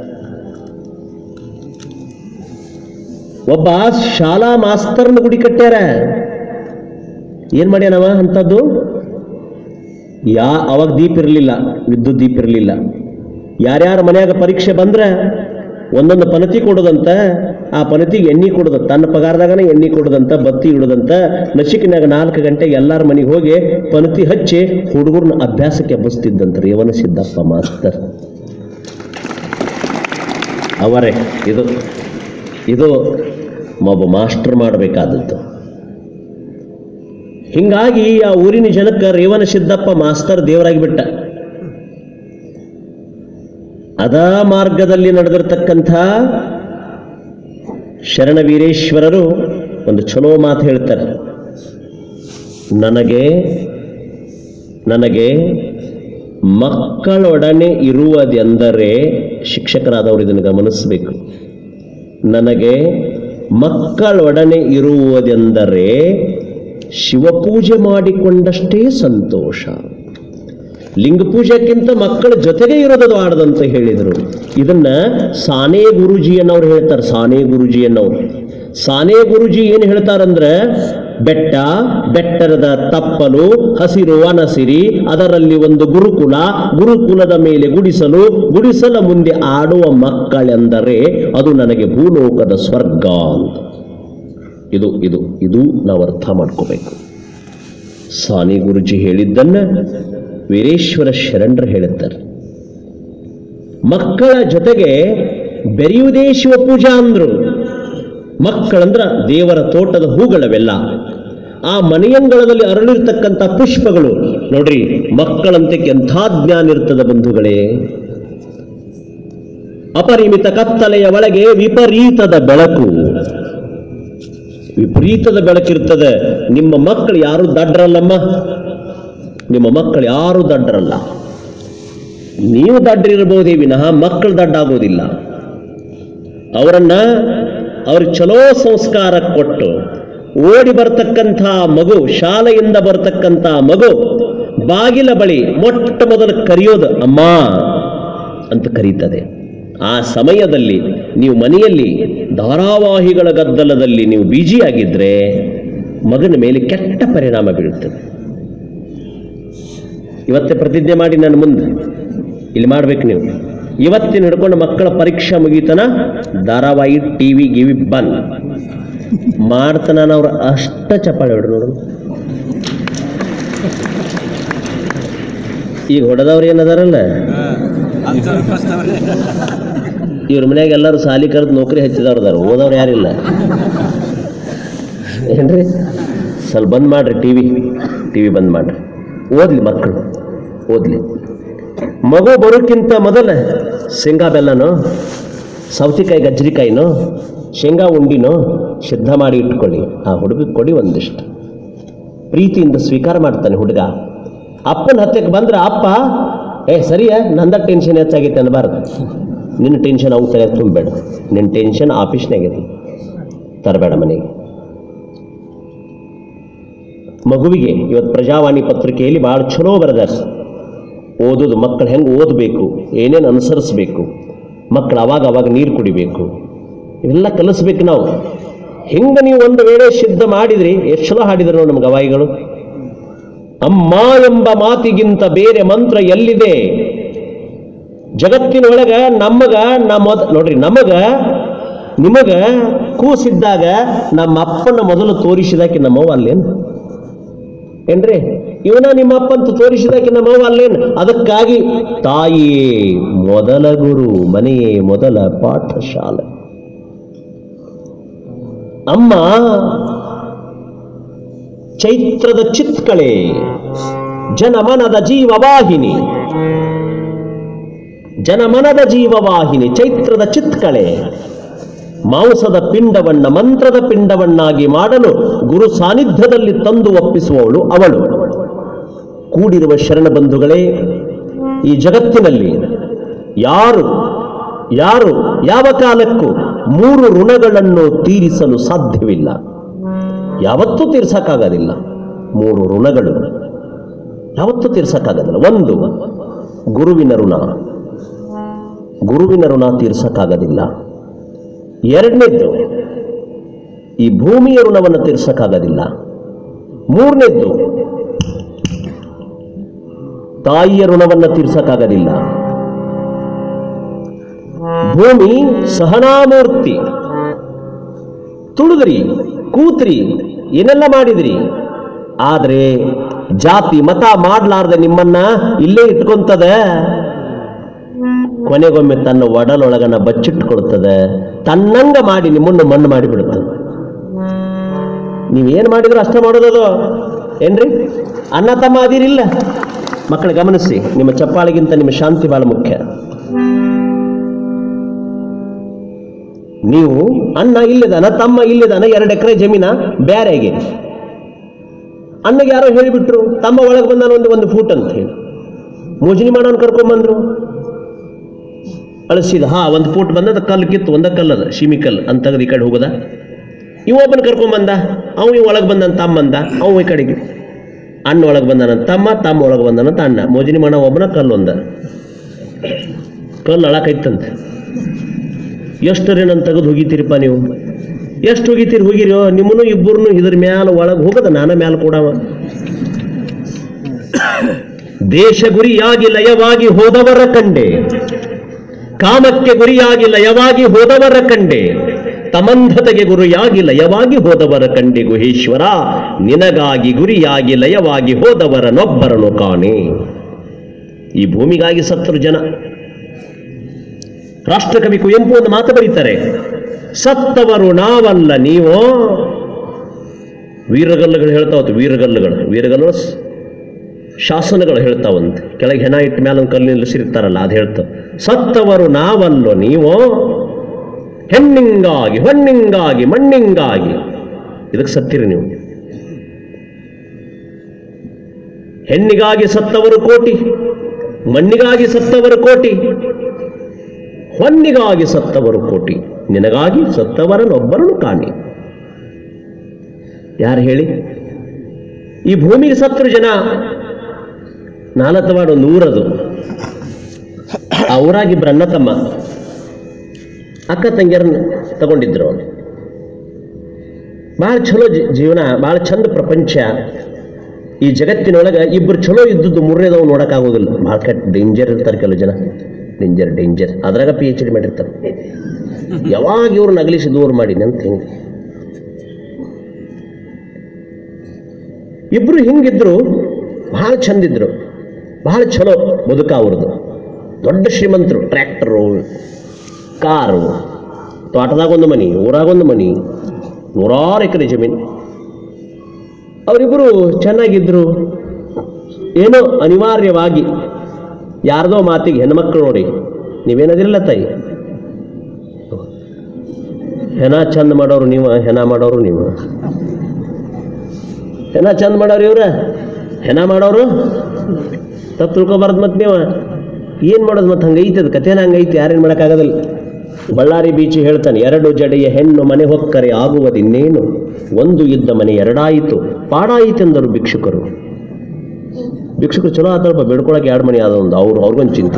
ಒಬ್ಬ ಶಾಲಾ ಮಾಸ್ತರ್ನ ಗುಡಿ ಕಟ್ಟ್ಯಾರ ಏನ್ ಮಾಡ್ಯಾನವ ಅಂಥದ್ದು ಯಾ ಅವಾಗ ದೀಪ ಇರಲಿಲ್ಲ ವಿದ್ಯುತ್ ದೀಪ ಇರಲಿಲ್ಲ ಯಾರ್ಯಾರ ಮನ್ಯಾಗ ಪರೀಕ್ಷೆ ಬಂದ್ರೆ ಒಂದೊಂದು ಪನತಿ ಕೊಡೋದಂತ ಆ ಪನತಿಗೆ ಎಣ್ಣೆ ಕೊಡೋದು ತನ್ನ ಪಗಾರದಾಗನೇ ಎಣ್ಣೆ ಕೊಡೋದಂತ ಬತ್ತಿ ಇಡೋದಂತ ನಸಿಕಿನಾಗ ನಾಲ್ಕು ಗಂಟೆಗೆ ಎಲ್ಲಾರ ಮನೆಗೆ ಹೋಗಿ ಪನತಿ ಹಚ್ಚಿ ಹುಡುಗರನ್ನ ಅಭ್ಯಾಸಕ್ಕೆ ಎಬ್ಬಿಸ್ತಿದ್ದಂತ ರೇವಣ ಸಿದ್ದಪ್ಪ ಮಾಸ್ತರ್ ಅವರೇ ಇದು ಇದು ಒಬ್ಬ ಮಾಸ್ಟರ್ ಮಾಡಬೇಕಾದದ್ದು ಹಿಂಗಾಗಿ ಆ ಊರಿನ ಜನಕ್ಕೆ ರೇವಣ ಸಿದ್ದಪ್ಪ ಮಾಸ್ತರ್ ದೇವರಾಗಿ ಬಿಟ್ಟ ಅದ ಮಾರ್ಗದಲ್ಲಿ ನಡೆದಿರ್ತಕ್ಕಂಥ ಶರಣವೀರೇಶ್ವರರು ಒಂದು ಚಲೋ ಮಾತು ಹೇಳ್ತಾರೆ ನನಗೆ ನನಗೆ ಮಕ್ಕಳೊಡನೆ ಇರುವುದೆಂದರೆ ಶಿಕ್ಷಕರಾದವರು ಇದನ್ನು ಗಮನಿಸಬೇಕು ನನಗೆ ಮಕ್ಕಳೊಡನೆ ಇರುವುದೆಂದರೆ ಶಿವಪೂಜೆ ಮಾಡಿಕೊಂಡಷ್ಟೇ ಸಂತೋಷ ಲಿಂಗ ಪೂಜೆಕ್ಕಿಂತ ಮಕ್ಕಳ ಜೊತೆಗೆ ಇರೋದು ಆಡದಂತ ಹೇಳಿದರು ಇದನ್ನ ಸಾನೇ ಗುರುಜಿಯನ್ನವ್ರು ಹೇಳ್ತಾರೆ ಸಾನೇ ಗುರುಜಿಯನ್ನವ್ರು ಸಾನೇ ಗುರುಜಿ ಏನು ಹೇಳ್ತಾರಂದ್ರೆ ಬೆಟ್ಟ ಬೆಟ್ಟರದ ತಪ್ಪಲು ಹಸಿರು ಅನಸಿರಿ ಅದರಲ್ಲಿ ಒಂದು ಗುರುಕುಲ ಗುರುಕುಲದ ಮೇಲೆ ಗುಡಿಸಲು ಗುಡಿಸಲ ಮುಂದೆ ಆಡುವ ಮಕ್ಕಳೆಂದರೆ ಅದು ನನಗೆ ಭೂಲೋಕದ ಸ್ವರ್ಗ ಅಂತ ಇದು ಇದು ಇದು ನಾವು ಅರ್ಥ ಮಾಡ್ಕೋಬೇಕು ಸಾನಿ ಗುರುಜಿ ಹೇಳಿದ್ದನ್ನ ವೀರೇಶ್ವರ ಶರಣರು ಹೇಳುತ್ತಾರೆ ಮಕ್ಕಳ ಜೊತೆಗೆ ಬೆರೆಯುವುದೇ ಶಿವಪೂಜಾ ಅಂದ್ರು ಮಕ್ಕಳಂದ್ರ ದೇವರ ತೋಟದ ಹೂಗಳವೆಲ್ಲ ಆ ಮನೆಯಂಗಳದಲ್ಲಿ ಅರಳಿರ್ತಕ್ಕಂಥ ಪುಷ್ಪಗಳು ನೋಡ್ರಿ ಮಕ್ಕಳಂತೆ ಎಂಥ ಜ್ಞಾನ ಇರ್ತದ ಬಂಧುಗಳೇ ಅಪರಿಮಿತ ಕತ್ತಲೆಯ ಒಳಗೆ ವಿಪರೀತದ ಬೆಳಕು ವಿಪರೀತದ ಬೆಳಕಿರ್ತದೆ ನಿಮ್ಮ ಮಕ್ಕಳು ಯಾರು ದಡ್ರಲ್ಲಮ್ಮ ನಿಮ್ಮ ಮಕ್ಕಳು ಯಾರು ದಡ್ರಲ್ಲ ನೀವು ದಡ್ರಿರ್ಬೋದೇ ವಿನಃ ಮಕ್ಕಳು ದಡ್ಡಾಗೋದಿಲ್ಲ ಅವರನ್ನ ಅವ್ರಿಗೆ ಚಲೋ ಸಂಸ್ಕಾರ ಕೊಟ್ಟು ಓಡಿ ಬರ್ತಕ್ಕಂಥ ಮಗು ಶಾಲೆಯಿಂದ ಬರ್ತಕ್ಕಂಥ ಮಗು ಬಾಗಿಲ ಬಳಿ ಮೊಟ್ಟ ಮೊದಲು ಕರೆಯೋದು ಅಮ್ಮ ಅಂತ ಕರೀತದೆ ಆ ಸಮಯದಲ್ಲಿ ನೀವು ಮನೆಯಲ್ಲಿ ಧಾರಾವಾಹಿಗಳ ಗದ್ದಲದಲ್ಲಿ ನೀವು ಬಿಜಿಯಾಗಿದ್ರೆ ಮಗನ ಮೇಲೆ ಕೆಟ್ಟ ಪರಿಣಾಮ ಬೀಳುತ್ತದೆ ಇವತ್ತೇ ಪ್ರತಿಜ್ಞೆ ಮಾಡಿ ನನ್ನ ಮುಂದೆ ಇಲ್ಲಿ ಮಾಡ್ಬೇಕು ನೀವು ಇವತ್ತಿನ ಹಿಡ್ಕೊಂಡು ಮಕ್ಕಳ ಪರೀಕ್ಷೆ ಮುಗೀತನ ಧಾರಾವಾಹಿ ಟಿ ವಿ ಗಿವಿ ಬಂದ್ ಮಾಡ್ತಾನ ಅವ್ರು ಅಷ್ಟ ಚಪ್ಪಾಳೆ ಹೊಡ್ರಿ ನೋಡು ಈಗ ಹೊಡೆದವ್ರು ಏನದಾರಲ್ಲ ಇವ್ರ ಮನ್ಯಾಗ ಎಲ್ಲರೂ ಸಾಲಿ ಕರೆದು ನೌಕರಿ ಹಚ್ಚಿದವ್ರು ಅದಾರ ಓದವ್ರು ಯಾರಿಲ್ಲ ಏನ್ರಿ ಸ್ವಲ್ಪ ಬಂದ್ ಮಾಡ್ರಿ ಟಿ ವಿ ಟಿ ವಿ ಬಂದ್ ಮಾಡ್ರಿ ಓದ್ಲಿ ಮಕ್ಕಳು ಓದ್ಲಿ ಮಗು ಬರೋಕ್ಕಿಂತ ಮೊದಲ ಶೇಂಗಾ ಬೆಲ್ಲನೋ ಸೌತಿಕಾಯಿ ಗಜ್ರಿಕಾಯಿನೋ ಶೇಂಗಾ ಉಂಡಿನೋ ಸಿದ್ಧ ಮಾಡಿ ಇಟ್ಕೊಳ್ಳಿ ಆ ಹುಡುಗಕ್ಕೆ ಕೊಡಿ ಒಂದಿಷ್ಟು ಪ್ರೀತಿಯಿಂದ ಸ್ವೀಕಾರ ಮಾಡ್ತಾನೆ ಹುಡುಗ ಅಪ್ಪನ ಹತ್ತಕ್ಕೆ ಬಂದ್ರೆ ಅಪ್ಪ ಏ ಸರಿಯಾ ನಂದ ಟೆನ್ಷನ್ ಹೆಚ್ಚಾಗೈತೆ ಅನ್ಬಾರ್ದು ನಿನ್ನ ಟೆನ್ಷನ್ ಅವ್ನ ತಲೆ ತುಂಬಬೇಡ ನಿನ್ನ ಟೆನ್ಷನ್ ಆಫೀಸ್ನಾಗಿದೆ ತರಬೇಡ ಮನೆಗೆ ಮಗುವಿಗೆ ಇವತ್ತು ಪ್ರಜಾವಾಣಿ ಪತ್ರಿಕೆಯಲ್ಲಿ ಭಾಳ ಚಲೋ ಬರೆದಾರೆ ಓದೋದು ಮಕ್ಕಳು ಹೆಂಗೆ ಓದಬೇಕು ಏನೇನು ಅನುಸರಿಸ್ಬೇಕು ಮಕ್ಕಳು ಅವಾಗ ಅವಾಗ ನೀರು ಕುಡಿಬೇಕು ಇವೆಲ್ಲ ಕಲಿಸ್ಬೇಕು ನಾವು ಹಿಂಗೆ ನೀವು ಒಂದು ವೇಳೆ ಸಿದ್ಧ ಮಾಡಿದ್ರಿ ಎಷ್ಟು ಚಲೋ ಹಾಡಿದ್ರು ನೋಡಿ ನಮ್ಮ ಗವಾಯಿಗಳು ಅಮ್ಮ ಎಂಬ ಮಾತಿಗಿಂತ ಬೇರೆ ಮಂತ್ರ ಎಲ್ಲಿದೆ ಜಗತ್ತಿನೊಳಗ ನಮಗ ನಮ್ಮ ನೋಡ್ರಿ ನಮಗ ನಿಮಗ ಕೂಸಿದ್ದಾಗ ನಮ್ಮ ಅಪ್ಪನ ಮೊದಲು ತೋರಿಸಿದಾಕಿ ನಮ್ಮವ್ವ ಅಲ್ಲೇನು ಏನ್ರಿ ಇವನ ನಿಮ್ಮ ಅಪ್ಪ ಅಂತ ತೋರಿಸಿದಾಕಿ ನಮ್ಮವ್ವ ಅಲ್ಲೇನು ಅದಕ್ಕಾಗಿ ತಾಯಿಯೇ ಮೊದಲ ಗುರು ಮನೆಯೇ ಮೊದಲ ಪಾಠಶಾಲೆ ಅಮ್ಮ ಚೈತ್ರದ ಚಿತ್ಕಳೆ ಜನಮನದ ಜೀವವಾಹಿನಿ ಜನಮನದ ಜೀವವಾಹಿನಿ ಚೈತ್ರದ ಚಿತ್ಕಳೆ ಮಾಂಸದ ಪಿಂಡವನ್ನ ಮಂತ್ರದ ಪಿಂಡವನ್ನಾಗಿ ಮಾಡಲು ಗುರು ಸಾನ್ನಿಧ್ಯದಲ್ಲಿ ತಂದು ಒಪ್ಪಿಸುವವಳು ಅವಳು ಕೂಡಿರುವ ಶರಣ ಬಂಧುಗಳೇ ಈ ಜಗತ್ತಿನಲ್ಲಿ ಯಾರು ಯಾರು ಯಾವ ಕಾಲಕ್ಕೂ ಮೂರು ಋಣಗಳನ್ನು ತೀರಿಸಲು ಸಾಧ್ಯವಿಲ್ಲ ಯಾವತ್ತೂ ತೀರ್ಸಕ್ಕಾಗೋದಿಲ್ಲ ಮೂರು ಋಣಗಳು ಯಾವತ್ತೂ ತೀರ್ಸಕ್ಕಾಗೋದಿಲ್ಲ ಒಂದು ಗುರುವಿನ ಋಣ ಗುರುವಿನ ಋಣ ತೀರ್ಸಕ್ಕಾಗೋದಿಲ್ಲ ಎರಡನೇದ್ದು ಈ ಭೂಮಿಯ ಋಣವನ್ನು ತೀರ್ಸಕ್ಕಾಗೋದಿಲ್ಲ ಮೂರನೇದ್ದು ತಾಯಿಯ ಋಣವನ್ನು ತೀರ್ಸಕ್ಕಾಗೋದಿಲ್ಲ ಭೂಮಿ ಸಹನಾಮೂರ್ತಿ ತುಳಿದ್ರಿ ಕೂತ್ರಿ ಏನೆಲ್ಲ ಮಾಡಿದ್ರಿ ಆದ್ರೆ ಜಾತಿ ಮತ ಮಾಡ್ಲಾರ್ದೆ ನಿಮ್ಮನ್ನ ಇಲ್ಲೇ ಇಟ್ಕೊಂತದ ಕೊನೆಗೊಮ್ಮೆ ತನ್ನ ಒಡಲೊಳಗನ ಬಚ್ಚಿಟ್ಕೊಳ್ತದೆ ತನ್ನಂಗ ಮಾಡಿ ನಿಮ್ಮನ್ನು ಮಣ್ಣು ಮಾಡಿಬಿಡುತ್ತದೆ ನೀವೇನು ಮಾಡಿದ್ರು ಅಷ್ಟೇ ಮಾಡೋದದು ಏನ್ರಿ ಅಣ್ಣ ತಮ್ಮ ಅದಿರಿಲ್ಲ ಮಕ್ಕಳು ಗಮನಿಸಿ ನಿಮ್ಮ ಚಪ್ಪಾಳಿಗಿಂತ ನಿಮ್ಮ ಶಾಂತಿ ಬಹಳ ಮುಖ್ಯ ನೀವು ಅಣ್ಣ ಇಲ್ಲಿದಾನ ತಮ್ಮ ಇಲ್ಲಿದಾನ ಎರಡು ಎಕರೆ ಜಮೀನ ಬ್ಯಾರೆಗೆ ಅಣ್ಣಗೆ ಯಾರೋ ಹೇಳಿಬಿಟ್ರು ತಮ್ಮ ಒಳಗೆ ಬಂದಾನ ಒಂದು ಒಂದು ಫೂಟ್ ಅಂತ ಹೇಳಿ ಮೋಜನಿ ಮಾಡೋನ್ ಕರ್ಕೊಂಬಂದ್ರು ಅಳಿಸಿದ ಹಾ ಒಂದು ಫೂಟ್ ಬಂದದ ಕಲ್ಲು ಕಿತ್ತು ಒಂದ ಕಲ್ಲದ ಶಿಮಿ ಕಲ್ಲು ಅಂತ ತೆಗೆದು ಈ ಕಡೆ ಹೋಗದ ಇವೊಬ್ಬನ ಕರ್ಕೊಂಬಂದ ಅವ ಇವ್ ಒಳಗೆ ಬಂದನ ತಮ್ಮ ಅಂದ ಅವ ಈ ಕಡೆಗೆ ಅಣ್ಣ ಒಳಗೆ ಬಂದನ ತಮ್ಮ ತಮ್ಮ ಒಳಗೆ ಬಂದನಂತ ಅಣ್ಣ ಮೋಜನಿ ಮಾಡೋ ಒಬ್ಬನ ಕಲ್ಲು ಒಂದ ಕಲ್ಲು ಅಳಕೈತಂತೆ ಎಷ್ಟು ರೇಣನ್ ತೆಗೆದು ಹೋಗಿತೀರಿಪ್ಪ ನೀವು ಎಷ್ಟು ಹೋಗಿತೀರಿ ಹೋಗಿರೋ ನಿಮ್ಮನ್ನು ಇಬ್ಬರನ್ನು ಇದ್ರ ಮ್ಯಾಲ ಒಳಗೆ ಹೋಗದ ನಾನ ಮ್ಯಾಲ ಕೊಡವ ದೇಶ ಗುರಿಯಾಗಿ ಲಯವಾಗಿ ಹೋದವರ ಕಂಡೆ ಕಾಮಕ್ಕೆ ಗುರಿಯಾಗಿ ಲಯವಾಗಿ ಹೋದವರ ಕಂಡೆ ತಮಂಧತೆಗೆ ಗುರಿಯಾಗಿ ಲಯವಾಗಿ ಹೋದವರ ಕಂಡೆ ಗುಹೇಶ್ವರ ನಿನಗಾಗಿ ಗುರಿಯಾಗಿ ಲಯವಾಗಿ ಹೋದವರನೊಬ್ಬರನು ಕಾಣೆ ಈ ಭೂಮಿಗಾಗಿ ಸತ್ತರು ಜನ ರಾಷ್ಟ್ರಕವಿ ಕುವೆಂಪು ಒಂದು ಮಾತು ಬರೀತಾರೆ ಸತ್ತವರು ನಾವಲ್ಲ ನೀವು ವೀರಗಲ್ಲುಗಳು ಹೇಳ್ತಾವತ್ತು ವೀರಗಲ್ಲುಗಳು ವೀರಗಲ್ಲುಗಳು ಸ್- ಶಾಸನಗಳು ಹೇಳ್ತಾವಂತೆ ಕೆಳಗೆ ಹೆಣ ಇಟ್ಟ ಮೇಲೆ ಒಂದು ಕಲ್ಲು ನಿಲ್ಲಿಸಿರ್ತಾರಲ್ಲ ಅದು ಹೇಳ್ತಾವ ಸತ್ತವರು ನಾವಲ್ಲೋ ನೀವು ಹೆಣ್ಣಿಂಗಾಗಿ ಹೊಣ್ಣಿಂಗಾಗಿ ಮಣ್ಣಿಂಗಾಗಿ ಇದಕ್ಕೆ ಸತ್ತಿರಿ ನೀವು ಹೆಣ್ಣಿಗಾಗಿ ಸತ್ತವರು ಕೋಟಿ ಮಣ್ಣಿಗಾಗಿ ಸತ್ತವರು ಕೋಟಿ ಹೊನ್ನಿಗಾಗಿ ಸತ್ತವರು ಕೋಟಿ ನಿನಗಾಗಿ ಸತ್ತವರನ್ನೊಬ್ಬರನ್ನು ಕಾಣಿ ಯಾರು ಹೇಳಿ ಈ ಭೂಮಿಗೆ ಸತ್ತರು ಜನ ನಾಲತ್ತವಾಡ ಒಂದು ಊರದು ಆ ಊರಾಗಿಬ್ರು ಅಣ್ಣ ತಮ್ಮ ಅಕ್ಕ ತಂಗಿಯರನ್ನ ತಗೊಂಡಿದ್ರು ಅವನು ಭಾಳ ಚಲೋ ಜಿ- ಜೀವನ ಭಾಳ ಚಂದ ಪ್ರಪಂಚ ಈ ಜಗತ್ತಿನೊಳಗೆ ಇಬ್ಬರು ಚಲೋ ಇದ್ದದ್ದು ಮೂರನೇದವ್ ನೋಡೋಕ್ಕಾಗೋದಿಲ್ಲ ಭಾಳ ಕೆಟ್ಟ ಡೇಂಜರ್ ಇರ್ತಾರೆ ಕೆಲವು ಜನ ಡೇಂಜರ್ ಡೇಂಜರ್ ಅದ್ರಾಗ ಪಿ ಎಚ್ ಡಿ ಮಾಡಿರ್ತಾರೆ ಯಾವಾಗ ಇವ್ರು ನಗಲಿಸಿ ದೂರ ಮಾಡಿ ಅಂತ ಹಿಂಗೆ ಇಬ್ರು ಹಿಂಗಿದ್ರು ಭಾಳ ಚಂದಿದ್ರು ಭಾಳ ಚಲೋ ಬದುಕ ಅವ್ರದ್ದು ದೊಡ್ಡ ಶ್ರೀಮಂತರು ಟ್ರ್ಯಾಕ್ಟರು ಕಾರು ತೋಟದಾಗೊಂದು ಮನಿ ಊರಾಗೊಂದು ಮನಿ ನೂರಾರು ಎಕರೆ ಜಮೀನು ಅವರಿಬ್ಬರು ಚೆನ್ನಾಗಿದ್ರು ಏನೋ ಅನಿವಾರ್ಯವಾಗಿ ಯಾರ್ದೋ ಮಾತಿಗೆ ಹೆಣ್ಮಕ್ಳು ನೋಡಿ ನೀವೇನದಿರಲ್ಲ ತಾಯಿ ಹೆಣ ಚಂದ ಮಾಡೋರು ನೀವು ಹೆಣ ಮಾಡೋರು ನೀವು ಹೆಣ ಚಂದ ಮಾಡೋರು ಇವ್ರ ಹೆಣ ಮಾಡೋರು ತಪ್ಪು ತಿಳ್ಕೊಬಾರ್ದು ಮತ್ತೆ ನೀವು ಏನು ಮಾಡೋದು ಮತ್ತೆ ಹಂಗೈತೆ ಅದು ಕಥೆನ ಹಂಗೈತೆ ಯಾರೇನು ಮಾಡೋಕ್ಕಾಗೋದಿಲ್ಲ ಬಳ್ಳಾರಿ ಬೀಚಿ ಹೇಳ್ತಾನೆ ಎರಡು ಜಡೆಯ ಹೆಣ್ಣು ಮನೆ ಹೊಕ್ಕರೆ ಆಗುವುದಿನ್ನೇನು ಒಂದು ಇದ್ದ ಮನೆ ಎರಡಾಯಿತು ಪಾಡಾಯಿತೆಂದರು ಭಿಕ್ಷುಕರು ಭಿಕ್ಷುಕರು ಚಲೋ ಆತಲ್ಪ ಬೆಡ್ಕೊಳಕ್ಕೆ ಎರಡು ಮನೆ ಆದ ಒಂದು ಅವ್ರು ಅವ್ರಿಗೊಂದು ಚಿಂತೆ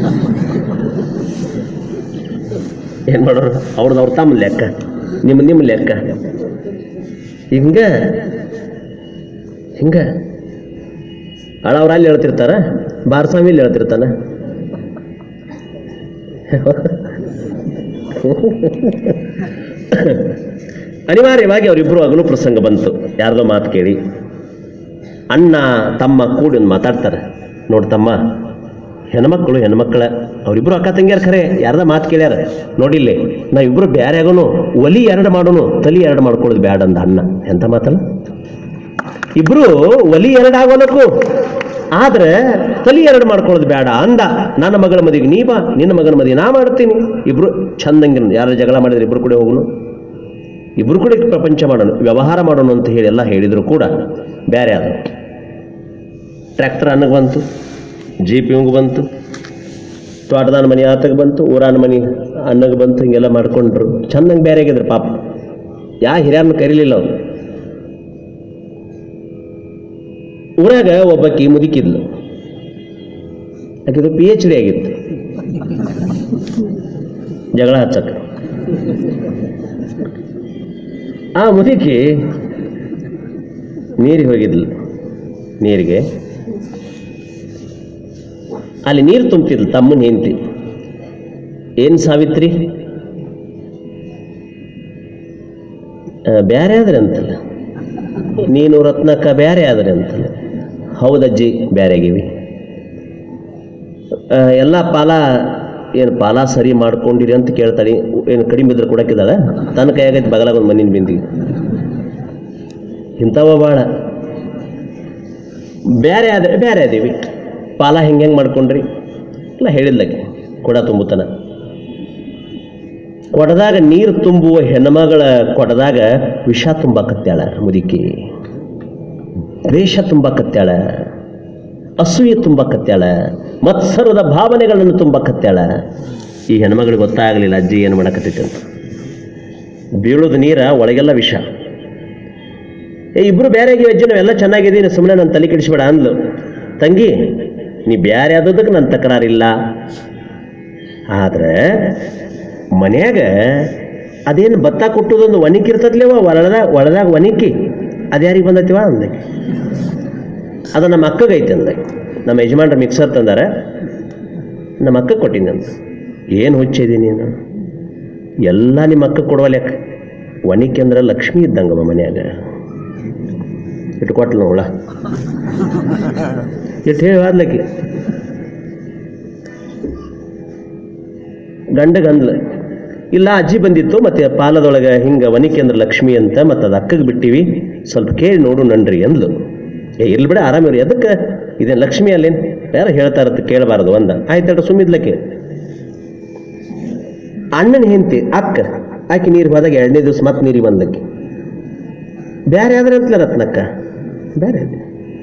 ಏನು ಮಾಡೋರು ಅವ್ರದ್ದು ಅವ್ರ ತಮ್ಮ ಲೆಕ್ಕ ನಿಮ್ಮ ನಿಮ್ಮ ಲೆಕ್ಕ ಹಿಂಗ ಹಿಂಗ ಅಳವ್ರ ಅಲ್ಲಿ ಹೇಳ್ತಿರ್ತಾರ ಬಾರಸ್ವಾಮಿ ಇಲ್ಲಿ ಹೇಳ್ತಿರ್ತಾನ ಅನಿವಾರ್ಯವಾಗಿ ಅವರಿಬ್ಬರು ಹಗಲು ಪ್ರಸಂಗ ಬಂತು ಯಾರ್ದೋ ಮಾತು ಕೇಳಿ ಅಣ್ಣ ತಮ್ಮ ಕೂಡಿ ಒಂದು ಮಾತಾಡ್ತಾರೆ ನೋಡ್ತಮ್ಮ ಹೆಣ್ಮಕ್ಳು ಹೆಣ್ಮಕ್ಳ ಅವರಿಬ್ರು ಅಕ್ಕ ತಂಗಿಯಾರ ಖರೆ ಯಾರ್ದ ಮಾತು ಕೇಳ್ಯಾರ ನೋಡಿಲ್ಲಿ ನಾ ಇಬ್ರು ಬ್ಯಾರೆ ಆಗೋನು ಒಲಿ ಎರಡು ಮಾಡೋನು ತಲಿ ಎರಡು ಮಾಡ್ಕೊಳ್ಳೋದು ಬ್ಯಾಡ ಅಂದ ಅಣ್ಣ ಎಂತ ಮಾತಲ್ಲ ಇಬ್ರು ಒಲಿ ಎರಡು ಆಗೋಲಕ್ಕೂ ಆದ್ರೆ ತಲೆ ಎರಡು ಮಾಡ್ಕೊಳ್ಳೋದು ಬೇಡ ಅಂದ ನನ್ನ ಮಗಳ ಮದುವೆಗೆ ನೀ ಬಾ ನಿನ್ನ ಮಗನ ಮದುವೆ ನಾ ಮಾಡ್ತೀನಿ ಇಬ್ರು ಚಂದಂಗೆ ಯಾರು ಜಗಳ ಮಾಡಿದ್ರೆ ಇಬ್ರು ಕೂಡ ಹೋಗೋಣ ಇಬ್ರು ಕೂಡ ಪ್ರಪಂಚ ಮಾಡೋಣ ವ್ಯವಹಾರ ಮಾಡೋಣ ಅಂತ ಹೇಳಿ ಎಲ್ಲ ಹೇಳಿದ್ರು ಕೂಡ ಬೇರೆ ಅದು ಟ್ರ್ಯಾಕ್ಟರ್ ಅನ್ನಕ್ಕೆ ಬಂತು ಜೀಪ್ ಇವಂಗೆ ಬಂತು ತೋಟದಾನ ಮನೆ ಆತಗೆ ಬಂತು ಊರಾನ ಮನೆ ಅನ್ನಗೆ ಬಂತು ಹಿಂಗೆಲ್ಲ ಮಾಡ್ಕೊಂಡ್ರು ಚಂದಂಗೆ ಬೇರೆ ಆಗಿದ್ರು ಪಾಪ ಯಾ ಹಿರಿಯರನ್ನ ಕರೀಲಿಲ್ಲ ಅವ್ರು ಊರಾಗ ಒಬ್ಬಾಕಿ ಮುದುಕಿದ್ಲು ಆಕಿದು ಪಿ ಎಚ್ ಡಿ ಆಗಿತ್ತು ಜಗಳ ಹಚ್ಚಕ್ಕೆ ಆ ಮುದುಕಿ ನೀರಿಗೆ ಹೋಗಿದ್ಲು ನೀರಿಗೆ ಅಲ್ಲಿ ನೀರು ತುಂಬ್ತಿದ್ಲು ತಮ್ಮನ ಹೆಂಡತಿ ಏನು ಸಾವಿತ್ರಿ ಆ, ಬ್ಯಾರೆ ಆದ್ರೆ ಅಂತಲ್ಲ ನೀನು ರತ್ನಕ್ಕ ಬ್ಯಾರೆ ಆದ್ರೆ ಅಂತಲ್ಲ ಹೌದಜ್ಜಿ ಬ್ಯಾರೆಗಿವಿ ಆ, ಎಲ್ಲ ಪಾಲ ಏನು ಪಾಲ ಸರಿ ಮಾಡ್ಕೊಂಡಿರಿ ಅಂತ ಕೇಳ್ತಾಳೆ ಏನು ಕಡಿಮೆ ಇದ್ರೆ ಕೊಡಕ್ಕಿದ್ದಾಳೆ ತನ್ನ ಕೈಯಾಗೈತೆ ಬಗಲಾಗ ಒಂದು ಮಣ್ಣಿನ ಬಿಂದಿಗೆ ಇಂಥವ ಭಾಳ ಬೇರೆ ಆದ್ರೆ ಬೇರೆ ಅದೀವಿ ಪಾಲ ಹೆಂಗೆ ಹೆಂಗೆ ಮಾಡ್ಕೊಂಡ್ರಿ ಎಲ್ಲ ಹೇಳಿದ್ಲಕ್ಕೆ ಕೊಡ ತುಂಬುತನ ಕೊಡದಾಗ ನೀರು ತುಂಬುವ ಹೆಣ್ಮಗಳ ಕೊಡದಾಗ ವಿಷ ತುಂಬಾಕತ್ಯಾಳ ಮುದುಕಿ ದ್ವೇಷ ತುಂಬಾಕತ್ಯಾಳ ಅಸೂಯೆ ತುಂಬಾಕತ್ಯಾಳ ಮತ್ಸರದ ಭಾವನೆಗಳನ್ನು ತುಂಬಾಕತ್ಯಾಳ ಈ ಹೆಣ್ಮಗಳಿಗೆ ಗೊತ್ತಾಗಲಿಲ್ಲ ಅಜ್ಜಿ ಏನು ಮಾಡಕತ್ತೈತೆ ಅಂತ ಬೀಳೋದು ನೀರ ಒಳಗೆಲ್ಲ ವಿಷ ಏ ಇಬ್ರು ಬೇರೆ ಆಗಿವೆ ಅಜ್ಜಿ ನಾವೆಲ್ಲ ಚೆನ್ನಾಗಿದ್ದೀನಿ ಸುಮ್ಮನೆ ನನ್ನ ತಲೆ ಕೆಡಿಸ್ಬೇಡ ಅಂದ್ಲು ತಂಗಿ ನೀ ಬ್ಯಾರೆ ಆದದಕ್ಕೆ ನನ್ನ ತಕರಾರಿಲ್ಲ ಆದ್ರೆ ಮನ್ಯಾಗ ಅದೇನು ಭತ್ತ ಕೊಟ್ಟುದೊಂದು ಒಣಕಿ ಇರ್ತತ್ಲೇವ ಒಳದಾಗ ಒಳದಾಗ ಒಣಕಿ ಅದ್ಯಾರಿಗೆ ಬಂದೈತಿವ ಅಂದಕ್ಕೆ ಅದು ನಮ್ಮ ಅಕ್ಕಗೆ ಐತೆ ಅಂದೆ ನಮ್ಮ ಯಜಮಾನ್ರ ಮಿಕ್ಸರ್ ತಂದಾರ ನಮ್ಮ ಅಕ್ಕ ಕೊಟ್ಟಿನಿ ಅಂತ ಏನು ಹುಚ್ಚಿದ್ದೀನಿ ನೀನು ಎಲ್ಲ ನಿಮ್ಮ ಅಕ್ಕ ಕೊಡುವ ಲೆಕ್ಕ ಒಣಕಿ ಅಂದ್ರೆ ಲಕ್ಷ್ಮಿ ಇದ್ದಂಗವ ಮನ್ಯಾಗ ಇಟ್ಕೊಟ್ಲು ನೋಳ ಇಟ್ಟು ಹೇಳಿ ಆದ್ಲಕ್ಕಿ ಗಂಡಗಂದ್ಲ ಇಲ್ಲ ಅಜ್ಜಿ ಬಂದಿತ್ತು ಮತ್ತೆ ಪಾಲದೊಳಗೆ ಹಿಂಗೆ ವನಿಕೆ ಅಂದ್ರೆ ಲಕ್ಷ್ಮಿ ಅಂತ ಮತ್ತೆ ಅದು ಅಕ್ಕಗೆ ಬಿಟ್ಟಿವಿ ಸ್ವಲ್ಪ ಕೇಳಿ ನೋಡು ನನ್ರಿ ಅಂದ್ಲು ಏ ಇರ್ಲಿ ಬಿಡ ಆರಾಮಿವ್ರಿ ಅದಕ್ಕೆ ಇದೇನು ಲಕ್ಷ್ಮಿ ಅಲ್ಲೇನು ಯಾರು ಹೇಳ್ತಾ ಇರತ್ತೆ ಕೇಳಬಾರ್ದು ಅಂದ ಆಯ್ತು ಸುಮ್ಮಿದ್ಲಕ್ಕೆ ಅಣ್ಣನ ಹೆಂಡತಿ ಅಕ್ಕ ಆಕೆ ನೀರು ಹೋದಾಗ ಎರಡನೇ ದಿವಸ ಮತ್ತೆ ನೀರಿಗೆ ಬಂದಕ್ಕೆ ಬೇರೆ ಆದ್ರೆ ಅಂತಲ ರತ್ನಕ್ಕ ಬೇರೆ ಅದೇ.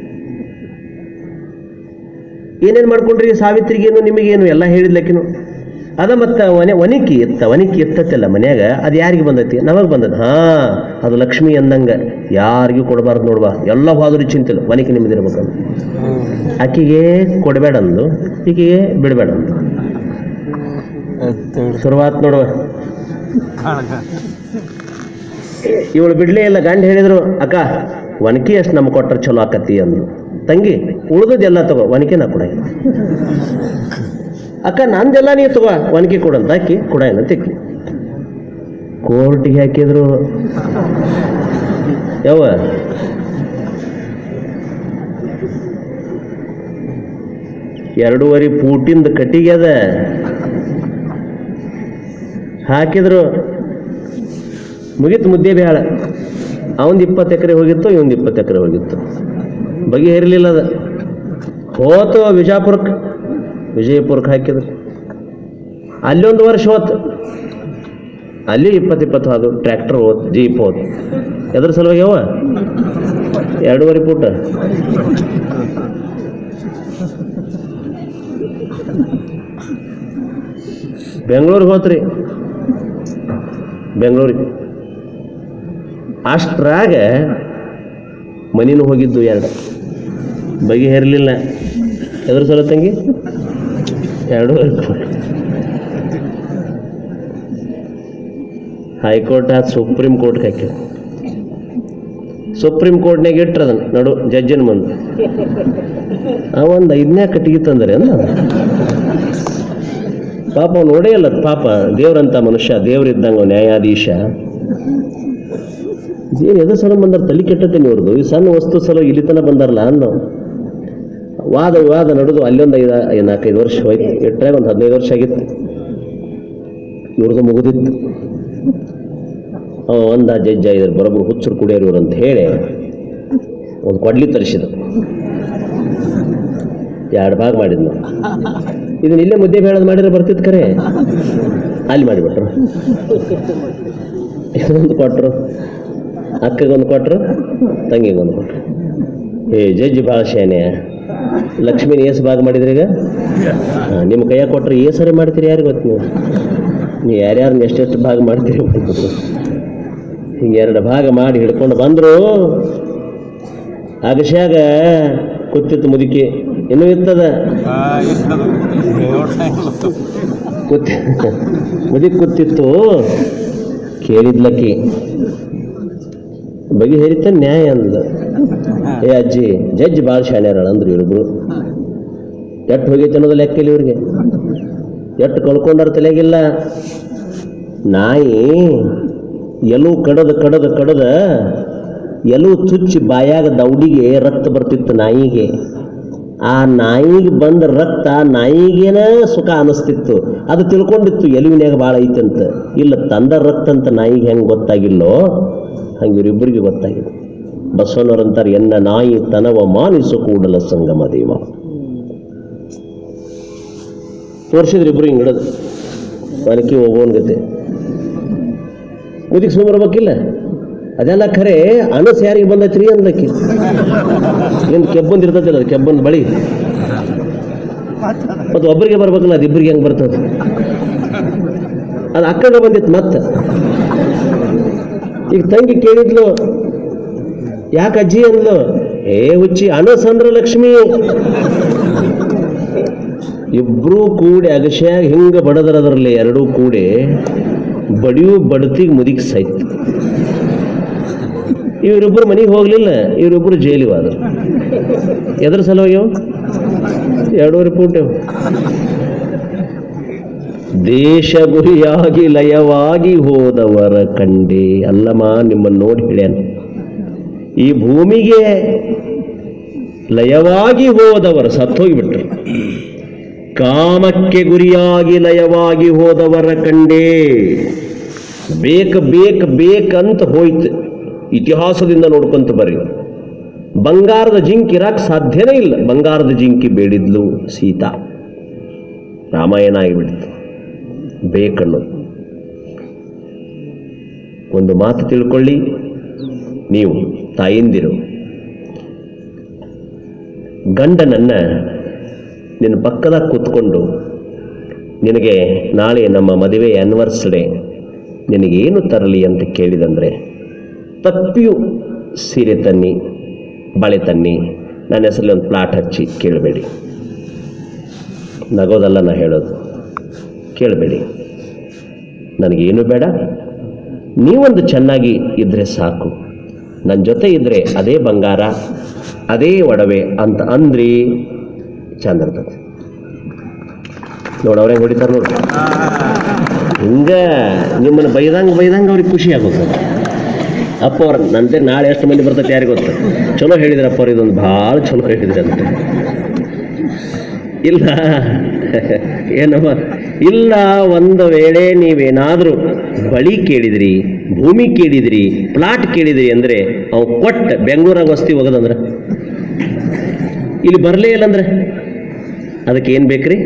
ಏನೇನು ಮಾಡ್ಕೊಂಡ್ರಿ ಸಾವಿತ್ರಿಗೇನು ನಿಮಗೇನು ಎಲ್ಲ ಹೇಳಿದ್ಲಕ್ಕಿನು ಅದ ಮತ್ತು ಒನೆ ಒನಿಕಿ ಎತ್ತ ಒನಿಕಿ ಎತ್ತತ್ತಲ್ಲ ಮನ್ಯಾಗ ಅದು ಯಾರಿಗೆ ಬಂದೈತಿ ನಮಗೆ ಬಂದದ ಹಾ ಅದು ಲಕ್ಷ್ಮಿ ಅಂದಂಗ ಯಾರಿಗೂ ಕೊಡಬಾರ್ದು ನೋಡ್ಬಾ ಎಲ್ಲ ಹೋದ್ರು ಚಿಂತಿಲ್ಲ ಒನಿಕಿ ನಿಮ್ಮದಿರ್ಬೇಕಂತ ಆಕಿಗೆ ಕೊಡಬೇಡ ಅಂದು ಈಕೆಗೆ ಬಿಡಬೇಡ ಅಂದು ಶುರುವಾತ್ ನೋಡುವ ಇವಳು ಬಿಡ್ಲೇ ಇಲ್ಲ ಗಂಡ ಹೇಳಿದ್ರು ಅಕ್ಕ ಒನಕಿ ಅಷ್ಟು ನಮ್ಗೆ ಕೊಟ್ಟರೆ ಚಲೋ ಆಕತಿ ಅಂದು ತಂಗಿ ಉಳ್ದದ್ದೆಲ್ಲ ತಗೋ ಒನಕೆ ನಾ ಕೊಡ ಅಕ್ಕ ನಂದೆಲ್ಲ ನೀ ತಗೋ ಒನಕೆ ಕೊಡಂತ ಹಾಕಿ ಕೊಡ ಇಲ್ಲ ತಿಕ್ಕಿ ಕೋರ್ಟಿಗೆ ಹಾಕಿದ್ರು ಯಾವ ಎರಡೂವರೆ ಫೂಟಿಂದ ಕಟ್ಟಿಗೆ ಅದ ಹಾಕಿದ್ರು ಮುಗೀತು ಮುದ್ದೆ ಬೇಳ ಅವಂದು ಇಪ್ಪತ್ತು ಎಕರೆ ಹೋಗಿತ್ತು ಇವಂದು ಇಪ್ಪತ್ತು ಎಕರೆ ಹೋಗಿತ್ತು ಬಗೆಹರಿಲಿಲ್ಲ ಅದ ಹೋತು ವಿಜಾಪುರಕ್ಕೆ ವಿಜಯಪುರಕ್ಕೆ ಹಾಕಿದ್ರು ಅಲ್ಲಿ ಒಂದು ವರ್ಷ ಹೋತು ಅಲ್ಲಿ ಇಪ್ಪತ್ತು ಇಪ್ಪತ್ತು ಹೋದು ಟ್ರ್ಯಾಕ್ಟರ್ ಹೋದ್ ಜೀಪ್ ಹೋದ್ ಎದ್ರ ಸಲುವಾಗಿ ಅವ ಎರಡೂವರೆ ಫೂಟ ಬೆಂಗಳೂರಿಗೆ ಹೋತ್ರಿ ಬೆಂಗಳೂರಿಗೆ ಅಷ್ಟ್ರಾಗ ಮನಿನೂ ಹೋಗಿದ್ದು ಎರಡು ಬಗೆಹರಿಲಿಲ್ಲ ಎದ್ರ ಸಲ ತಂಗಿ ಎರಡು ಹೈಕೋರ್ಟ್ ಆದ ಸುಪ್ರೀಂ ಕೋರ್ಟ್ಗೆ ಹಾಕಿ ಸುಪ್ರೀಂ ಕೋರ್ಟ್ನಾಗ ಇಟ್ರ ಅದನ್ನ ನಡು ಜಡ್ಜಿನ ಮುಂದೆ ಆ ಒಂದು ಐದನೇ ಕಟ್ಟಿಗೆ ತಂದರೆ ಅಂದ ಪಾಪ ಅವ್ನು ನೋಡೇ ಇಲ್ಲ ಪಾಪ ದೇವ್ರಂತ ಮನುಷ್ಯ ದೇವ್ರಿದ್ದಂಗ ಅವ್ನು ನ್ಯಾಯಾಧೀಶ ಏನು ಎದ್ರ ಸಲ ಬಂದಾರ ತಲೆ ಕೆಟ್ಟತೇನೆ ಇವ್ರದ್ದು ಈ ಸಣ್ಣ ವಸ್ತು ಸಲ ಇಲ್ಲಿ ತನ ಬಂದಾರಲ್ಲ ಅನ್ನೋ ವಾದ ವಿವಾದ ನಡೆದು ಅಲ್ಲೊಂದು ಐದು ಐದು ನಾಲ್ಕೈದು ವರ್ಷ ಹೋಯ್ತು ಇಟ್ಟಾಗ ಒಂದು ಹದಿನೈದು ವರ್ಷ ಆಗಿತ್ತು ಇವ್ರದ್ದು ಮುಗಿದಿತ್ತು ಅವ ಒಂದ ಜಡ್ಜ ಇದ್ರ ಬರೋಬ್ಬರು ಹುಚ್ಚರು ಕುಡಿಯೋರು ಇವ್ರು ಅಂತ ಹೇಳಿ ಒಂದು ಕೊಡ್ಲಿ ತರಿಸಿದ ಎರಡು ಭಾಗ ಮಾಡಿದ್ನು ಇದನ್ನ ಇಲ್ಲೇ ಮುದ್ದೆ ಬೇಳದ್ ಮಾಡಿದ್ರೆ ಬರ್ತಿತ್ತು ಖರೆ ಅಲ್ಲಿ ಮಾಡಿಬಿಟ್ರು ಇದೊಂದು ಕೊಟ್ರು ಅಕ್ಕಗೊಂದು ಕೊಟ್ರು ತಂಗಿಗೊಂದು ಕೊಟ್ರು ಏ ಜಡ್ಜ್ ಭಾಳ ಶಾನೆ ಲಕ್ಷ್ಮಿನ ಏಸು ಭಾಗ ಮಾಡಿದ್ರಿ ಈಗ ಹಾ, ನಿಮ್ಮ ಕೈಯಾಗ ಕೊಟ್ರೆ ಏ ಸರಿ ಮಾಡ್ತೀರಿ ಯಾರಿಗೆ ಗೊತ್ತು ನೀವು ನೀವು ಯಾರ್ಯಾರನ್ನ ಎಷ್ಟೆಷ್ಟು ಭಾಗ ಮಾಡ್ತೀರಿ ಗೊತ್ತಿಲ್ಲ. ಹಿಂಗೆ ಎರಡು ಭಾಗ ಮಾಡಿ ಹಿಡ್ಕೊಂಡು ಬಂದರು ಅಗಶ್ಯಾಗ ಕೂತಿತ್ತು ಮುದುಕಿ ಇನ್ನೂ ಇರ್ತದ ಕೂತಿ ಮುದುಕಿ ಕೂತಿತ್ತು ಕೇಳಿದ್ಲಕ್ಕಿ ಬಗೆಹರಿತ ನ್ಯಾಯ ಅಂದ್ಲು ಏ ಅಜ್ಜಿ ಜಡ್ಜ್ ಭಾಳ ಶಾಣ್ಯಾರ ಅಂದ್ರು ಇವ್ರಿಬ್ರು ಎಟ್ಟು ಹೋಗೈತೆ ಅನ್ನೋದು ಲೆಕ್ಕಿಲ್ಲ ಇವ್ರಿಗೆ ಎಟ್ಟು ಕಳ್ಕೊಂಡಾರ ತಲೆಗಿಲ್ಲ ನಾಯಿ ಎಲು ಕಡದ ಕಡದ ಕಡದ ಎಲು ಚುಚ್ಚಿ ಬಾಯಾಗ ದೌಡಿಗೆ ರಕ್ತ ಬರ್ತಿತ್ತು ನಾಯಿಗೆ ಆ ನಾಯಿಗೆ ಬಂದ ರಕ್ತ ನಾಯಿಗೇನ ಸುಖ ಅನಿಸ್ತಿತ್ತು ಅದು ತಿಳ್ಕೊಂಡಿತ್ತು ಎಲುವಿನ್ಯಾಗ ಭಾಳ ಐತಂತ ಇಲ್ಲ ತಂದ ರಕ್ತ ಅಂತ ನಾಯಿಗೆ ಹೆಂಗೆ ಗೊತ್ತಾಗಿಲ್ಲೋ ಹಂಗೆ ಇವರಿಬ್ಬರಿಗೆ ಗೊತ್ತಾಗಿದೆ ಬಸವಣ್ಣವ್ರಂತಾರೆ ಎನ್ನ ನಾಯಿ ತನವ ಮಾನಿಸು ಕೂಡಲ ಸಂಗಮ ದೇವ ತೋರಿಸಿದ್ರು ಇಬ್ರು ಹಿಂಗೆ ಹಿಡದು ಮನಕಿ ಹೋಗೋನ್ ಗತೆ ಮುದಿಗೆ ಸುಮ್ಮರ್ಬೇಕಿಲ್ಲ ಅದೆಲ್ಲ ಖರೆ ಅನಸ್ ಯಾರಿಗೆ ಬಂದೈತ್ರಿ ಅಂದಕ್ಕಿ ಏನು ಕೆಬ್ಬಂದು ಇರ್ತೈತಿಲ್ಲ ಅದು ಕೆಬ್ಬಂದು ಬಳಿ ಮತ್ತು ಒಬ್ಬರಿಗೆ ಬರ್ಬೇಕಲ್ಲ ಅದು ಇಬ್ಬರಿಗೆ ಹೆಂಗೆ ಬರ್ತದೆ ಅದು ಅಕ್ಕಗೆ ಬಂದಿತ್ತು ಮತ್ತೆ ಈಗ ತಂಗಿ ಕೇಳಿದ್ಲು ಯಾಕೆ ಅಜ್ಜಿ ಅಂದ್ಲು ಏ ಹುಚ್ಚಿ ಅನಸ್ ಅಂದ್ರ ಲಕ್ಷ್ಮಿ ಇಬ್ರು ಕೂಡಿ ಅಗಶ್ಯಾಗ ಹಿಂಗ ಬಡದರದ್ರಲ್ಲಿ ಎರಡೂ ಕೂಡಿ ಬಡಿಯು ಬಡತಿಗೆ ಮುದಿಗೆ ಸಾಯ್ತು ಇವರಿಬ್ಬರು ಮನೆಗೆ ಹೋಗ್ಲಿಲ್ಲ ಇವರಿಬ್ಬರು ಜೈಲಿಗೆ ಹೋದ್ರು ಎದ್ರ ಸಲುವಾಗಿ ಅವು? ಎರಡೂವರೆ ಫೂಟ್ ಅವು. ದೇಶ ಗುರಿಯಾಗಿ ಲಯವಾಗಿ ಹೋದವರ ಕಂಡೆ ಅಲ್ಲಮ್ಮ ನಿಮ್ಮನ್ನು ನೋಡಿ ಹೇಳ್ಯಾನ ಈ ಭೂಮಿಗೆ ಲಯವಾಗಿ ಹೋದವರು ಸತ್ತೋಗಿಬಿಟ್ರು ಕಾಮಕ್ಕೆ ಗುರಿಯಾಗಿ ಲಯವಾಗಿ ಹೋದವರ ಕಂಡೇ ಬೇಕ ಬೇಕ ಬೇಕಂತ ಹೋಯ್ತು ಇತಿಹಾಸದಿಂದ ನೋಡ್ಕೊಂತ ಬರ್ರಿ ಬಂಗಾರದ ಜಿಂಕಿ ಇರಾಕ್ ಸಾಧ್ಯನೇ ಇಲ್ಲ ಬಂಗಾರದ ಜಿಂಕಿ ಬೇಡಿದ್ಲು ಸೀತಾ ರಾಮಾಯಣ ಆಗಿಬಿಡ್ತು ಬೇಕನ್ನೋದು ಒಂದು ಮಾತು ತಿಳ್ಕೊಳ್ಳಿ ನೀವು ತಾಯಿಂದಿರು ಗಂಡನನ್ನ ನಿನ್ನ ಪಕ್ಕದಾಗ ಕೂತ್ಕೊಂಡು ನಿನಗೆ ನಾಳೆ ನಮ್ಮ ಮದುವೆ ಆ್ಯನಿವರ್ಸರಿ ನಿನಗೇನು ತರಲಿ ಅಂತ ಕೇಳಿದಂದರೆ ತಪ್ಪಿಯು ಸೀರೆ ತನ್ನಿ ಬಳೆ ತನ್ನಿ ನನ್ನ ಹೆಸರಲ್ಲಿ ಒಂದು ಪ್ಲಾಟ್ ಹಚ್ಚಿ ಕೇಳಬೇಡಿ ನಗೋದಲ್ಲ ನಾ ಹೇಳೋದು ಕೇಳಬೇಡಿ ನನಗೇನು ಬೇಡ ನೀವೊಂದು ಚೆನ್ನಾಗಿ ಇದ್ದರೆ ಸಾಕು ನನ್ನ ಜೊತೆ ಇದ್ದರೆ ಅದೇ ಬಂಗಾರ ಅದೇ ಒಡವೆ ಅಂತ ಅಂದ್ರಿ ಚಂದ ಇರ್ತದೆ ನೋಡಿ ಅವ್ರೆ ಹೊಡಿತಾರೆ ನೋಡಿ ಹಿಂಗ ನಿಮ್ಮನ್ನು ಬೈದಂಗೆ ಬೈದಂಗೆ ಅವ್ರಿಗೆ ಖುಷಿ ಆಗೋದು ಅಪ್ಪ ಅವ್ರ ನಂತೆ ನಾಳೆ ಎಷ್ಟು ಮಂದಿ ಬರ್ತೈತೆ ಯಾರಿಗೆ ಗೊತ್ತ ಚಲೋ ಹೇಳಿದ್ರಪ್ಪ ಅವ್ರು ಇದೊಂದು ಭಾಳ ಚಲೋ ಹೇಳಿದ್ರಿ ಅಂತ ಇಲ್ಲ ಏನಮ್ಮ ಇಲ್ಲ ಒಂದು ವೇಳೆ ನೀವೇನಾದರೂ ಬಳಿ ಕೇಳಿದ್ರಿ ಭೂಮಿ ಕೇಳಿದ್ರಿ ಪ್ಲಾಟ್ ಕೇಳಿದ್ರಿ ಅಂದರೆ ಅವು ಕೊಟ್ಟ ಬೆಂಗಳೂರಾಗ ವಸ್ತಿ ಹೋಗೋದಂದ್ರೆ ಇಲ್ಲಿ ಬರಲೇ ಇಲ್ಲ ಅಂದ್ರೆ ಅದಕ್ಕೆ ಏನು ಬೇಕ್ರಿ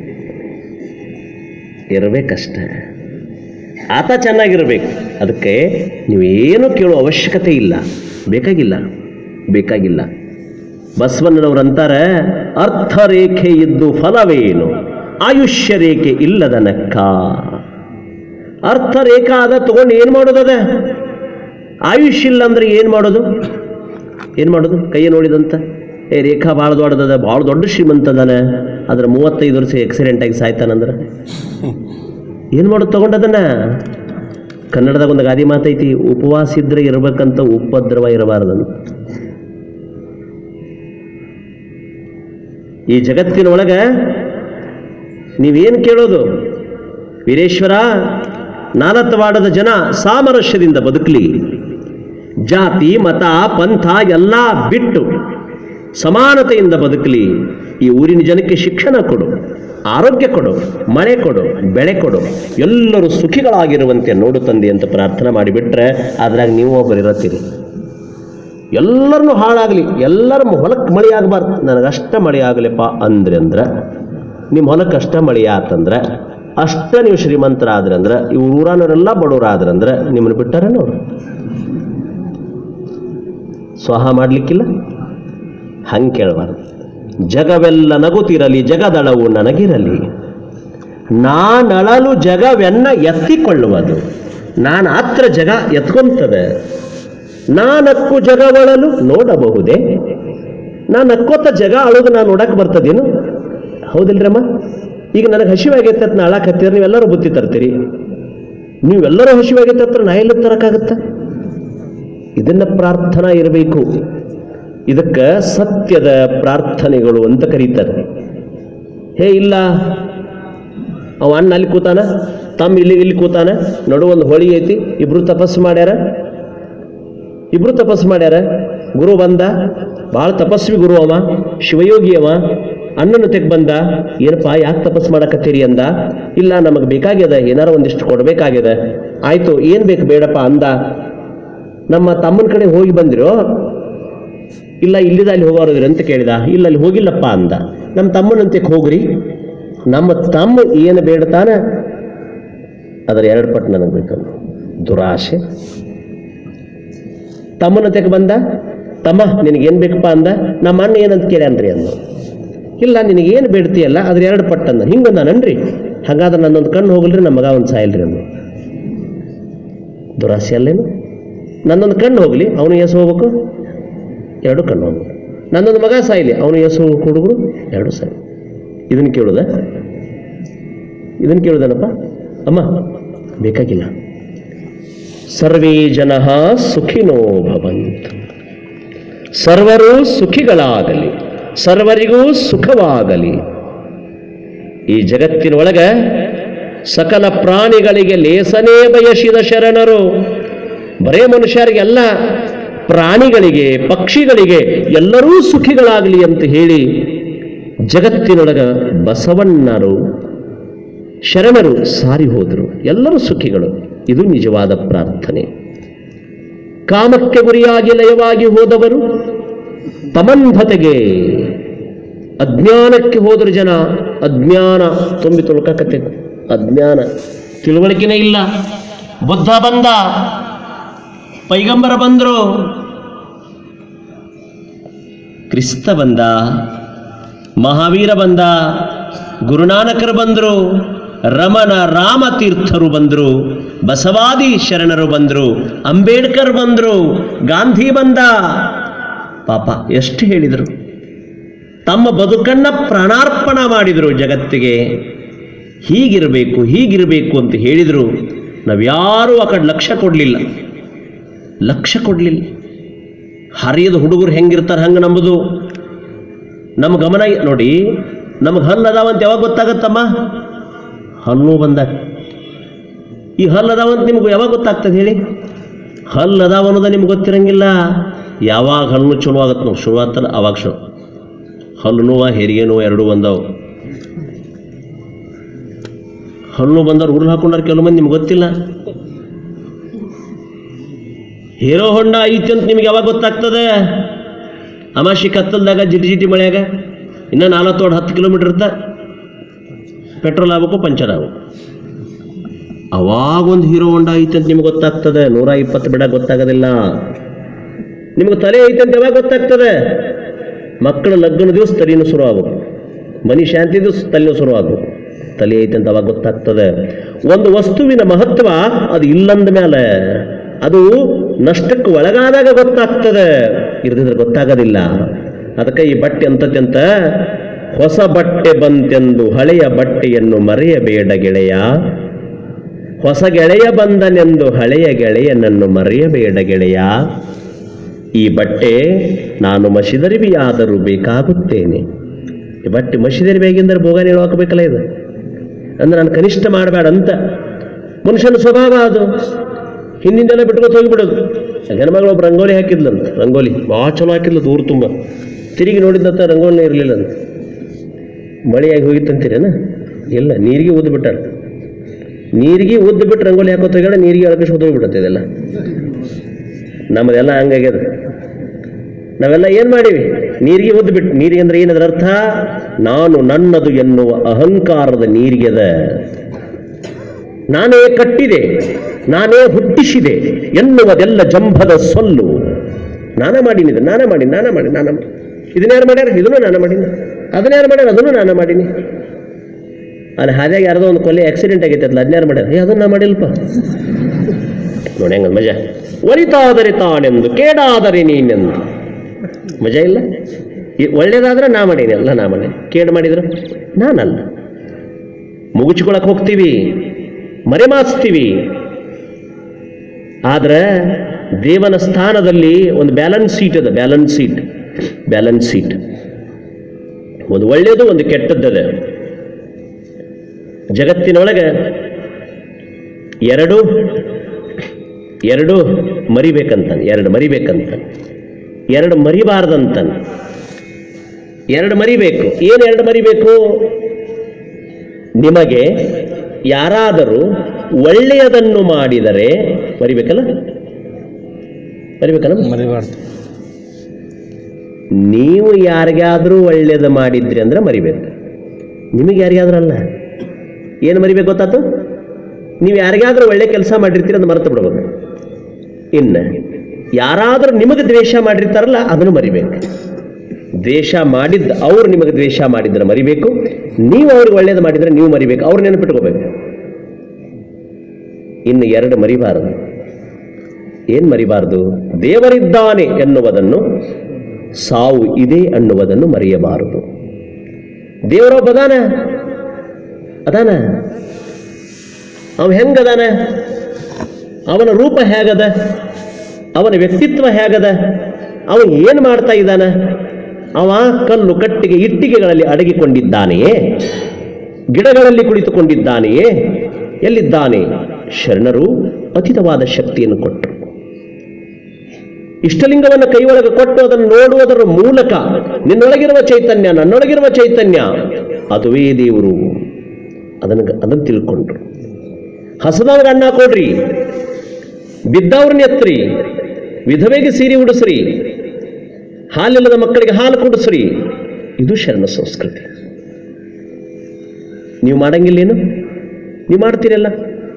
ಇರಬೇಕಷ್ಟ ಆತ ಚೆನ್ನಾಗಿರ್ಬೇಕು ಅದಕ್ಕೆ ನೀವೇನು ಕೇಳೋ ಅವಶ್ಯಕತೆ ಇಲ್ಲ ಬೇಕಾಗಿಲ್ಲ ಬೇಕಾಗಿಲ್ಲ ಬಸವಣ್ಣನವರು ಅಂತಾರೆ ಅರ್ಥ ರೇಖೆ ಇದ್ದು ಫಲವೇನು ಆಯುಷ್ಯ ರೇಖೆ ಇಲ್ಲದ ನಕ್ಕ ಅರ್ಥ ರೇಖಾ ಅದ ತಗೊಂಡು ಏನು ಮಾಡೋದದ ಆಯುಷ್ಯ ಇಲ್ಲ ಅಂದ್ರೆ ಏನು ಮಾಡೋದು ಏನು ಮಾಡೋದು ಕೈ ನೋಡಿದಂತ ಏ ರೇಖಾ ಭಾಳ ದೊಡ್ಡದದ ಭಾಳ ದೊಡ್ಡ ಶ್ರೀಮಂತದನ ಅದ್ರ ಮೂವತ್ತೈದು ವರ್ಷ ಆಕ್ಸಿಡೆಂಟ್ ಆಗಿ ಸಾಯ್ತಾನಂದ್ರೆ ಏನು ಮಾಡೋದು ತಗೊಂಡದನ್ನ ಕನ್ನಡದಾಗ ಒಂದು ಗಾದಿ ಮಾತೈತಿ ಉಪವಾಸ ಇದ್ರೆ ಇರ್ಬೇಕಂತ ಉಪದ್ರವ ಇರಬಾರ್ದಂತ ಈ ಜಗತ್ತಿನೊಳಗ ನೀವೇನು ಕೇಳೋದು ವೀರೇಶ್ವರ ನಾನತ್ವಾಡದ ಜನ ಸಾಮರಸ್ಯದಿಂದ ಬದುಕಲಿ ಜಾತಿ ಮತ ಪಂಥ ಎಲ್ಲ ಬಿಟ್ಟು ಸಮಾನತೆಯಿಂದ ಬದುಕಲಿ ಈ ಊರಿನ ಜನಕ್ಕೆ ಶಿಕ್ಷಣ ಕೊಡು ಆರೋಗ್ಯ ಕೊಡು ಮಳೆ ಕೊಡು ಬೆಳೆ ಕೊಡು ಎಲ್ಲರೂ ಸುಖಿಗಳಾಗಿರುವಂತೆ ನೋಡು ತಂದೆ ಅಂತ ಪ್ರಾರ್ಥನೆ ಮಾಡಿಬಿಟ್ರೆ ಅದ್ರಾಗ ನೀವು ಒಬ್ಬರು ಇರತ್ತೀರಿ ಎಲ್ಲರನ್ನೂ ಹಾಳಾಗಲಿ ಎಲ್ಲರ ಹೊಲಕ್ಕೆ ಮಳೆ ಆಗಬಾರ್ದು ನನಗಷ್ಟ ಮಳೆ ಆಗಲಿಪ್ಪ ಅಂದ್ರೆ ಅಂದ್ರೆ ನಿಮ್ಮ ಹೊಲಕ್ಕೆ ಅಷ್ಟ ಮಳೆ ಆತಂದ್ರೆ ಅಷ್ಟ ನೀವು ಶ್ರೀಮಂತರಾದ್ರೆ ಅಂದ್ರೆ ಇವ್ರ ಊರಾನವರೆಲ್ಲ ಬಡವರಾದ್ರಂದ್ರೆ ನಿಮ್ಮನ್ನು ಬಿಟ್ಟಾರೇನೋ ಅವ್ರು ಸ್ವಹ ಮಾಡಲಿಕ್ಕಿಲ್ಲ ಹಂಗೆ ಕೇಳಬಾರ್ದು ಜಗವೆಲ್ಲ ನಗುತ್ತಿರಲಿ ಜಗದಳವು ನನಗಿರಲಿ ನಾನಳಲು ಜಗವೆನ್ನ ಎತ್ತಿಕೊಳ್ಳುವುದು ನಾನು ಹತ್ರ ಜಗ ಎತ್ಕೊಂತದೆ ನಾನಕ್ಕು ಜಗವಳಲು ನೋಡಬಹುದೇ ನಾನು ಅಕ್ಕೋತ ಜಗ ಅಳೋದು ನಾನು ನೋಡಕ್ಕೆ ಬರ್ತದೇನು ಹೌದಿಲ್ರಮ್ಮ ಈಗ ನನಗೆ ಹಸಿವಾಗೈತೆ ಅಂತ ಅಳಕ್ಕೆ ಹತ್ತಿರ ನೀವೆಲ್ಲರೂ ಬುತ್ತಿ ತರ್ತೀರಿ ನೀವೆಲ್ಲರೂ ಹಸಿವಾಗೈತೆ ಹತ್ರ ನಾ ಎಲ್ಲ ತರಕ್ಕಾಗತ್ತ ಇದನ್ನ ಪ್ರಾರ್ಥನಾ ಇರಬೇಕು ಇದಕ್ಕೆ ಸತ್ಯದ ಪ್ರಾರ್ಥನೆಗಳು ಅಂತ ಕರೀತಾರೆ ಹೇ ಇಲ್ಲ ಅವ ಅಣ್ಣ ಅಲ್ಲಿ ಕೂತಾನ ತಮ್ಮ ಇಲ್ಲಿ ಇಲ್ಲಿ ಕೂತಾನ ನಡು ಒಂದು ಹೊಳಿ ಐತಿ ಇಬ್ರು ತಪಸ್ಸು ಮಾಡ್ಯಾರ ಇಬ್ರು ತಪಸ್ಸು ಮಾಡ್ಯಾರ ಗುರು ಬಂದ ಭಾಳ ತಪಸ್ವಿ ಗುರು ಅವ ಶಿವಯೋಗಿ ಅವ ಅಣ್ಣನ ತೆಗ್ ಬಂದ ಏನಪ್ಪ ಯಾಕೆ ತಪಸ್ಸು ಮಾಡಕತ್ತೀರಿ ಅಂದ ಇಲ್ಲ ನಮಗೆ ಬೇಕಾಗ್ಯದ ಏನಾರ ಒಂದಿಷ್ಟು ಕೊಡ್ಬೇಕಾಗ್ಯದ ಆಯ್ತು ಏನ್ ಬೇಕು ಬೇಡಪ್ಪ ಅಂದ ನಮ್ಮ ತಮ್ಮನ ಕಡೆ ಹೋಗಿ ಬಂದಿರೋ ಇಲ್ಲ ಇಲ್ಲಿದ ಅಲ್ಲಿ ಹೋಗೋರಿದ್ರಿ ಅಂತ ಕೇಳಿದ ಇಲ್ಲ ಅಲ್ಲಿ ಹೋಗಿಲ್ಲಪ್ಪ ಅಂದ ನಮ್ಮ ತಮ್ಮನಂತೆಕ್ ಹೋಗ್ರಿ ನಮ್ಮ ತಮ್ಮ ಏನು ಬೇಡ್ತಾನ ಅದರ ಎರಡು ಪಟ್ಟು ನನಗೆ ಬೇಕಂದು ದುರಾಶೆ ತಮ್ಮನಂತೆಕ್ ಬಂದ ತಮ್ಮ ನಿನಗೇನು ಬೇಕಪ್ಪ ಅಂದ ನಮ್ಮ ಅಣ್ಣ ಏನಂತ ಕೇಳ್ಯಾನ್ರಿ ಅಂದ ಇಲ್ಲ ನಿನಗೇನು ಬೇಡ್ತೀಯಲ್ಲ ಅದ್ರ ಎರಡು ಪಟ್ಟು ಅಂದ ಹಿಂಗೆ ನನ್ರಿ ಹಾಗಾದ್ರೆ ನನ್ನೊಂದು ಕಣ್ಣು ಹೋಗಲ್ರಿ ನಮ್ಮ ಮಗ ಒಂದು ಸಾಯಲ್ರಿ ಅಂದ ದುರಾಸೆ ಅಲ್ಲೇನು ನನ್ನೊಂದು ಕಣ್ಣು ಹೋಗಲಿ ಅವನು ಎಸ್ ಹೋಗ್ಬೇಕು ಎರಡು ಕಣ್ಣು ಹೋಗ್ಬೇಕು ನನ್ನೊಂದು ಮಗ ಸಾಯ್ಲಿ ಅವನು ಎಸ್ ಹೋಗ್ಬೇಕು ಹುಡುಗರು ಎರಡು ಸಾಯಿ ಇದನ್ನು ಕೇಳುದ ಇದನ್ನು ಕೇಳುದನಪ್ಪ ಅಮ್ಮ ಬೇಕಾಗಿಲ್ಲ ಸರ್ವೇ ಜನ ಸುಖಿನೋ ಭವಂತು ಸರ್ವರು ಸುಖಿಗಳಾಗಲಿ ಸರ್ವರಿಗೂ ಸುಖವಾಗಲಿ ಈ ಜಗತ್ತಿನೊಳಗ ಸಕಲ ಪ್ರಾಣಿಗಳಿಗೆ ಲೇಸನೇ ಬಯಸಿದ ಶರಣರು ಬರೇ ಮನುಷ್ಯರಿಗೆಲ್ಲ ಪ್ರಾಣಿಗಳಿಗೆ ಪಕ್ಷಿಗಳಿಗೆ ಎಲ್ಲರೂ ಸುಖಿಗಳಾಗಲಿ ಅಂತ ಹೇಳಿ ಜಗತ್ತಿನೊಳಗ ಬಸವಣ್ಣರು ಶರಣರು ಸಾರಿ ಹೋದರು ಎಲ್ಲರೂ ಸುಖಿಗಳು ಇದು ನಿಜವಾದ ಪ್ರಾರ್ಥನೆ ಕಾಮಕ್ಕೆ ಗುರಿಯಾಗಿ ಲಯವಾಗಿ ಹೋದವರು ತಮಂಧತೆಗೆ ಅಜ್ಞಾನಕ್ಕೆ ಹೋದರು ಜನ ಅಜ್ಞಾನ ತುಂಬಿ ತುಳ್ಕಕತ್ತೆ ಅಜ್ಞಾನ ತಿಳುವಳಿಕೆನೇ ಇಲ್ಲ ಬುದ್ಧ ಬಂದ ಪೈಗಂಬರ ಬಂದರು ಕ್ರಿಸ್ತ ಬಂದ ಮಹಾವೀರ ಬಂದ ಗುರುನಾನಕರು ಬಂದರು ರಮಣ ರಾಮತೀರ್ಥರು ಬಂದರು ಬಸವಾದಿ ಶರಣರು ಬಂದರು ಅಂಬೇಡ್ಕರ್ ಬಂದರು ಗಾಂಧಿ ಬಂದ ಪಾಪ ಎಷ್ಟು ಹೇಳಿದರು ತಮ್ಮ ಬದುಕನ್ನ ಪ್ರಾಣಾರ್ಪಣ ಮಾಡಿದರು ಜಗತ್ತಿಗೆ ಹೀಗಿರಬೇಕು ಹೀಗಿರಬೇಕು ಅಂತ ಹೇಳಿದರು ನಾವ್ಯಾರೂ ಆ ಕಡೆ ಲಕ್ಷ್ಯ ಕೊಡಲಿಲ್ಲ ಲಕ್ಷ್ಯ ಕೊಡಲಿಲ್ಲ ಹರಿಯದ ಹುಡುಗರು ಹೆಂಗಿರ್ತಾರೆ ಹಂಗೆ ನಂಬುದು ನಮ್ಮ ಗಮನ ನೋಡಿ ನಮಗೆ ಹಲ್ಲು ಅದಾವಂತ ಯಾವಾಗ ಗೊತ್ತಾಗತ್ತಮ್ಮ ಹಲ್ಲು ಬಂದಾಗ ಈ ಹಲ್ಲು ಅದಾವಂತ ನಿಮ್ಗೆ ಯಾವಾಗ ಗೊತ್ತಾಗ್ತದೆ ಹೇಳಿ ಹಲ್ಲು ಅದಾವ ಅನ್ನೋದು ನಿಮ್ಗೆ ಗೊತ್ತಿರಂಗಿಲ್ಲ ಯಾವಾಗ ಹಲ್ಲು ಚಲೋ ಆಗತ್ತೆ ನಾವು ಶುರು ಆಗ್ತಲ್ಲ ಅವಾಗ ಶುರು ಹಲ್ಲು ನೋವ ಹೆರಿಗೆ ನೋವು ಎರಡೂ ಬಂದವು ಹಲ್ಲು ಬಂದವ್ರು ಉರುಳು ಹಾಕೊಂಡಾರ ಕೆಲವು ಮಂದಿ ನಿಮ್ಗೆ ಗೊತ್ತಿಲ್ಲ ಹೀರೋ ಹೊಂಡ ಐತಿ ಅಂತ ನಿಮ್ಗೆ ಯಾವಾಗ ಗೊತ್ತಾಗ್ತದೆ ಅಮಾಶಿ ಕತ್ತಲ್ದಾಗ ಜಿಟಿ ಜಿಟಿ ಮಳೆಯಾಗ ಇನ್ನು ನಾಲ್ವತ್ತೋಡು ಹತ್ತು ಕಿಲೋಮೀಟರ್ ಇರ್ತ ಪೆಟ್ರೋಲ್ ಆಗ್ಬೇಕು ಪಂಚರ್ ಆಗ್ಬೇಕು ಅವಾಗ ಒಂದು ಹೀರೋ ಹೊಂಡ ಐತೆ ಅಂತ ನಿಮ್ಗೆ ಗೊತ್ತಾಗ್ತದೆ ನೂರ ಇಪ್ಪತ್ತು ಬಿಡ ಗೊತ್ತಾಗೋದಿಲ್ಲ ನಿಮ್ಗೆ ತಲೆ ಐತೆ ಅಂತ ಯಾವಾಗ ಗೊತ್ತಾಗ್ತದೆ ಮಕ್ಕಳ ಲಗ್ನ ದಿವಸ ತಲೆನೂ ಶುರು ಆಗ್ಬೇಕು ಮನಿ ಶಾಂತಿ ದಿವಸ ತಲೆನೂ ಶುರು ಆಗ್ಬೇಕು ತಲೆ ಐತೆ ಅಂತ ಅವಾಗ ಗೊತ್ತಾಗ್ತದೆ ಒಂದು ವಸ್ತುವಿನ ಮಹತ್ವ ಅದು ಇಲ್ಲಂದ ಮೇಲೆ ಅದು ನಷ್ಟಕ್ಕೆ ಒಳಗಾದಾಗ ಗೊತ್ತಾಗ್ತದೆ ಇರದಿದ್ರೆ ಗೊತ್ತಾಗೋದಿಲ್ಲ ಅದಕ್ಕೆ ಈ ಬಟ್ಟೆ ಅಂತತ್ಯಂತ ಹೊಸ ಬಟ್ಟೆ ಬಂತೆಂದು ಹಳೆಯ ಬಟ್ಟೆಯನ್ನು ಮರೆಯಬೇಡ ಗೆಳೆಯ ಹೊಸ ಗೆಳೆಯ ಬಂದನೆಂದು ಹಳೆಯ ಗೆಳೆಯನನ್ನು ಮರೆಯಬೇಡ ಗೆಳೆಯ ಈ ಬಟ್ಟೆ ನಾನು ಮಸಿದರಿವಿಯಾದರೂ ಬೇಕಾಗುತ್ತೇನೆ ಈ ಬಟ್ಟೆ ಮಸಿದರಿಬೇಕೆಂದರೆ ಭೋಗ ಹಾಕಬೇಕಲ್ಲ ಇದು ಅಂದ್ರೆ ನಾನು ಕನಿಷ್ಠ ಮಾಡಬೇಡ ಅಂತ ಮನುಷ್ಯನ ಸ್ವಭಾವ ಅದು ಹಿಂದಿಂದೆಲ್ಲ ಬಿಟ್ಕೊತ ಹೋಗಿಬಿಡೋದು ಹೆಣ್ಮಗಳು ಒಬ್ಬ ರಂಗೋಲಿ ಹಾಕಿದ್ಲಂತ ರಂಗೋಲಿ ಭಾಳ ಚಲೋ ಹಾಕಿದ್ಲು ಊರು ತುಂಬ ತಿರುಗಿ ನೋಡಿದಂತ ರಂಗೋಲಿ ಇರಲಿಲ್ಲ ಅಂತ ಮಳೆಯಾಗಿ ಹೋಗಿತ್ತಂತೀರೇನ ಇಲ್ಲ ನೀರಿಗೆ ಉದ್ದು ಬಿಟ್ಟಾರ ನೀರಿಗೆ ಉದ್ದು ಬಿಟ್ಟು ರಂಗೋಲಿ ಹಾಕೋತ ಹೋಗ್ಯಾಡ ನೀರಿಗೆ ಅಳಕಿಸ್ ಹೋಗ್ಬಿಟ್ಟತ್ತೆ ಇದೆಲ್ಲ ನಮ್ಮದೆಲ್ಲ ಹಂಗಾಗ್ಯದ ನಾವೆಲ್ಲ ಏನ್ ಮಾಡಿವಿ ನೀರಿಗೆ ಒದ್ದು ಬಿಟ್ಟು ನೀರಿಗೆ ಅಂದ್ರೆ ಏನದ್ರ ಅರ್ಥ ನಾನು ನನ್ನದು ಎನ್ನುವ ಅಹಂಕಾರದ ನೀರಿಗೆದ ನಾನೇ ಕಟ್ಟಿದೆ ನಾನೇ ಹುಟ್ಟಿಸಿದೆ ಎನ್ನುವುದೆಲ್ಲ ಜಂಭದ ಸೊಲ್ಲು ನಾನೇ ಮಾಡೀನಿ ಇದು ನಾನೇ ಮಾಡೀನಿ ನಾನೇ ಮಾಡಿ ನಾನೇ ಮಾಡಿ ಇದನ್ನ ಯಾರು ಮಾಡ್ಯಾರ ಇದನ್ನು ನಾನು ಮಾಡೀನಿ ಅದನ್ನ ಯಾರು ಮಾಡ್ಯಾರ ಅದನ್ನು ನಾನು ಮಾಡೀನಿ ಅಲ್ಲಿ ಹಾದ್ಯಾಗ ಯಾರ್ದೋ ಒಂದು ಕೊಲೆ ಆಕ್ಸಿಡೆಂಟ್ ಆಗೈತೆ ಅದ್ಲ ಅದನ್ನ ಯಾರು ಮಾಡ್ಯಾರ ಏ ಅದನ್ನ ನಾ ಮಾಡಿಲ್ಪ ನೋಡಿ ಹೆಂಗ ಮಜಾ ಒಳಿತಾದರೆ ತಾನೆಂದು ಕೇಡಾದರೆ ನೀನೆಂದು ಮಜಾ ಇಲ್ಲ ಈ ಒಳ್ಳೇದಾದ್ರೆ ನಾ ಮಾಡೀನಿ ಅಲ್ಲ ನಾ ಮಾಡೀನಿ ಕೇಡು ಮಾಡಿದ್ರು ನಾನಲ್ಲ ಮುಗುಚ್ಕೊಳಕ್ ಹೋಗ್ತೀವಿ ಮರೆಮಾಚ್ತೀವಿ ಆದ್ರೆ ದೇವನ ಸ್ಥಾನದಲ್ಲಿ ಒಂದು ಬ್ಯಾಲೆನ್ಸ್ ಸೀಟ್ ಅದ ಬ್ಯಾಲೆನ್ಸ್ ಸೀಟ್ ಬ್ಯಾಲೆನ್ಸ್ ಸೀಟ್ ಒಂದು ಒಳ್ಳೆಯದು ಒಂದು ಕೆಟ್ಟದ್ದದ ಜಗತ್ತಿನೊಳಗೆ ಎರಡು ಎರಡು ಮರಿಬೇಕಂತಾನೆ ಎರಡು ಮರಿಬೇಕಂತ ಎರಡು ಮರಿಬಾರ್ದಂತಾನೆ ಎರಡು ಮರಿಬೇಕು ಏನು ಎರಡು ಮರಿಬೇಕು ನಿಮಗೆ ಯಾರಾದರೂ ಒಳ್ಳೆಯದನ್ನು ಮಾಡಿದರೆ ಮರಿಬೇಕಲ್ಲ ಮರಿಬೇಕಲ್ಲ ಮರಿಬಾರ್ದು ನೀವು ಯಾರಿಗಾದ್ರೂ ಒಳ್ಳೇದು ಮಾಡಿದ್ರಿ ಅಂದ್ರೆ ಮರಿಬೇಕು ನಿಮಗೆ ಯಾರಿಗಾದ್ರೂ ಅಲ್ಲ ಏನು ಮರಿಬೇಕು ಗೊತ್ತಾತು ನೀವು ಯಾರಿಗಾದ್ರೂ ಒಳ್ಳೆ ಕೆಲಸ ಮಾಡಿರ್ತೀರಿ ಅಂತ ಮರೆತು ಬಿಡ್ಬೇಕು ಇನ್ನು ಯಾರಾದರೂ ನಿಮಗೆ ದ್ವೇಷ ಮಾಡಿರ್ತಾರಲ್ಲ ಅದನ್ನು ಮರಿಬೇಕು ದ್ವೇಷ ಮಾಡಿದ್ದ ಅವ್ರು ನಿಮಗೆ ದ್ವೇಷ ಮಾಡಿದ್ರೆ ಮರಿಬೇಕು ನೀವು ಅವ್ರಿಗೆ ಒಳ್ಳೇದು ಮಾಡಿದ್ರೆ ನೀವು ಮರಿಬೇಕು ಅವ್ರು ನೆನಪಿಟ್ಕೋಬೇಕು ಇನ್ನು ಎರಡು ಮರಿಬಾರದು ಏನು ಮರಿಬಾರದು ದೇವರಿದ್ದಾನೆ ಎನ್ನುವುದನ್ನು ಸಾವು ಇದೆ ಅನ್ನುವುದನ್ನು ಮರೆಯಬಾರದು ದೇವರೊಬ್ಬ ಅದಾನ ಅದಾನ ಅವ ಹೆಂಗದಾನ ಅವನ ರೂಪ ಹೇಗದ ಅವನ ವ್ಯಕ್ತಿತ್ವ ಹೇಗದ ಅವ ಏನು ಮಾಡ್ತಾ ಇದ್ದಾನ ಅವ ಕಲ್ಲು ಕಟ್ಟಿಗೆ ಇಟ್ಟಿಗೆಗಳಲ್ಲಿ ಅಡಗಿಕೊಂಡಿದ್ದಾನೆಯೇ ಗಿಡಗಳಲ್ಲಿ ಕುಳಿತುಕೊಂಡಿದ್ದಾನೆಯೇ ಎಲ್ಲಿದ್ದಾನೆ ಶರಣರು ಅತೀತವಾದ ಶಕ್ತಿಯನ್ನು ಕೊಟ್ಟರು ಇಷ್ಟಲಿಂಗವನ್ನು ಕೈಯೊಳಗೆ ಕೊಟ್ಟು ಅದನ್ನು ನೋಡುವುದರ ಮೂಲಕ ನಿನ್ನೊಳಗಿರುವ ಚೈತನ್ಯ ನನ್ನೊಳಗಿರುವ ಚೈತನ್ಯ ಅದುವೇ ದೇವರು ಅದನ್ನು ಅದನ್ನು ತಿಳ್ಕೊಂಡ್ರು ಹಸದವ್ರಿಗೆ ಅನ್ನ ಕೊಡ್ರಿ ಬಿದ್ದವ್ರನ್ನ ಎತ್ರಿ ವಿಧವೆಗೆ ಸೀರೆ ಉಡಿಸ್ರಿ ಹಾಲಿಲ್ಲದ ಮಕ್ಕಳಿಗೆ ಹಾಲು ಕುಡಿಸ್ರಿ ಇದು ಶರಣ ಸಂಸ್ಕೃತಿ ನೀವು ಮಾಡಂಗಿಲ್ಲೇನು ನೀವು ಮಾಡ್ತೀರಲ್ಲ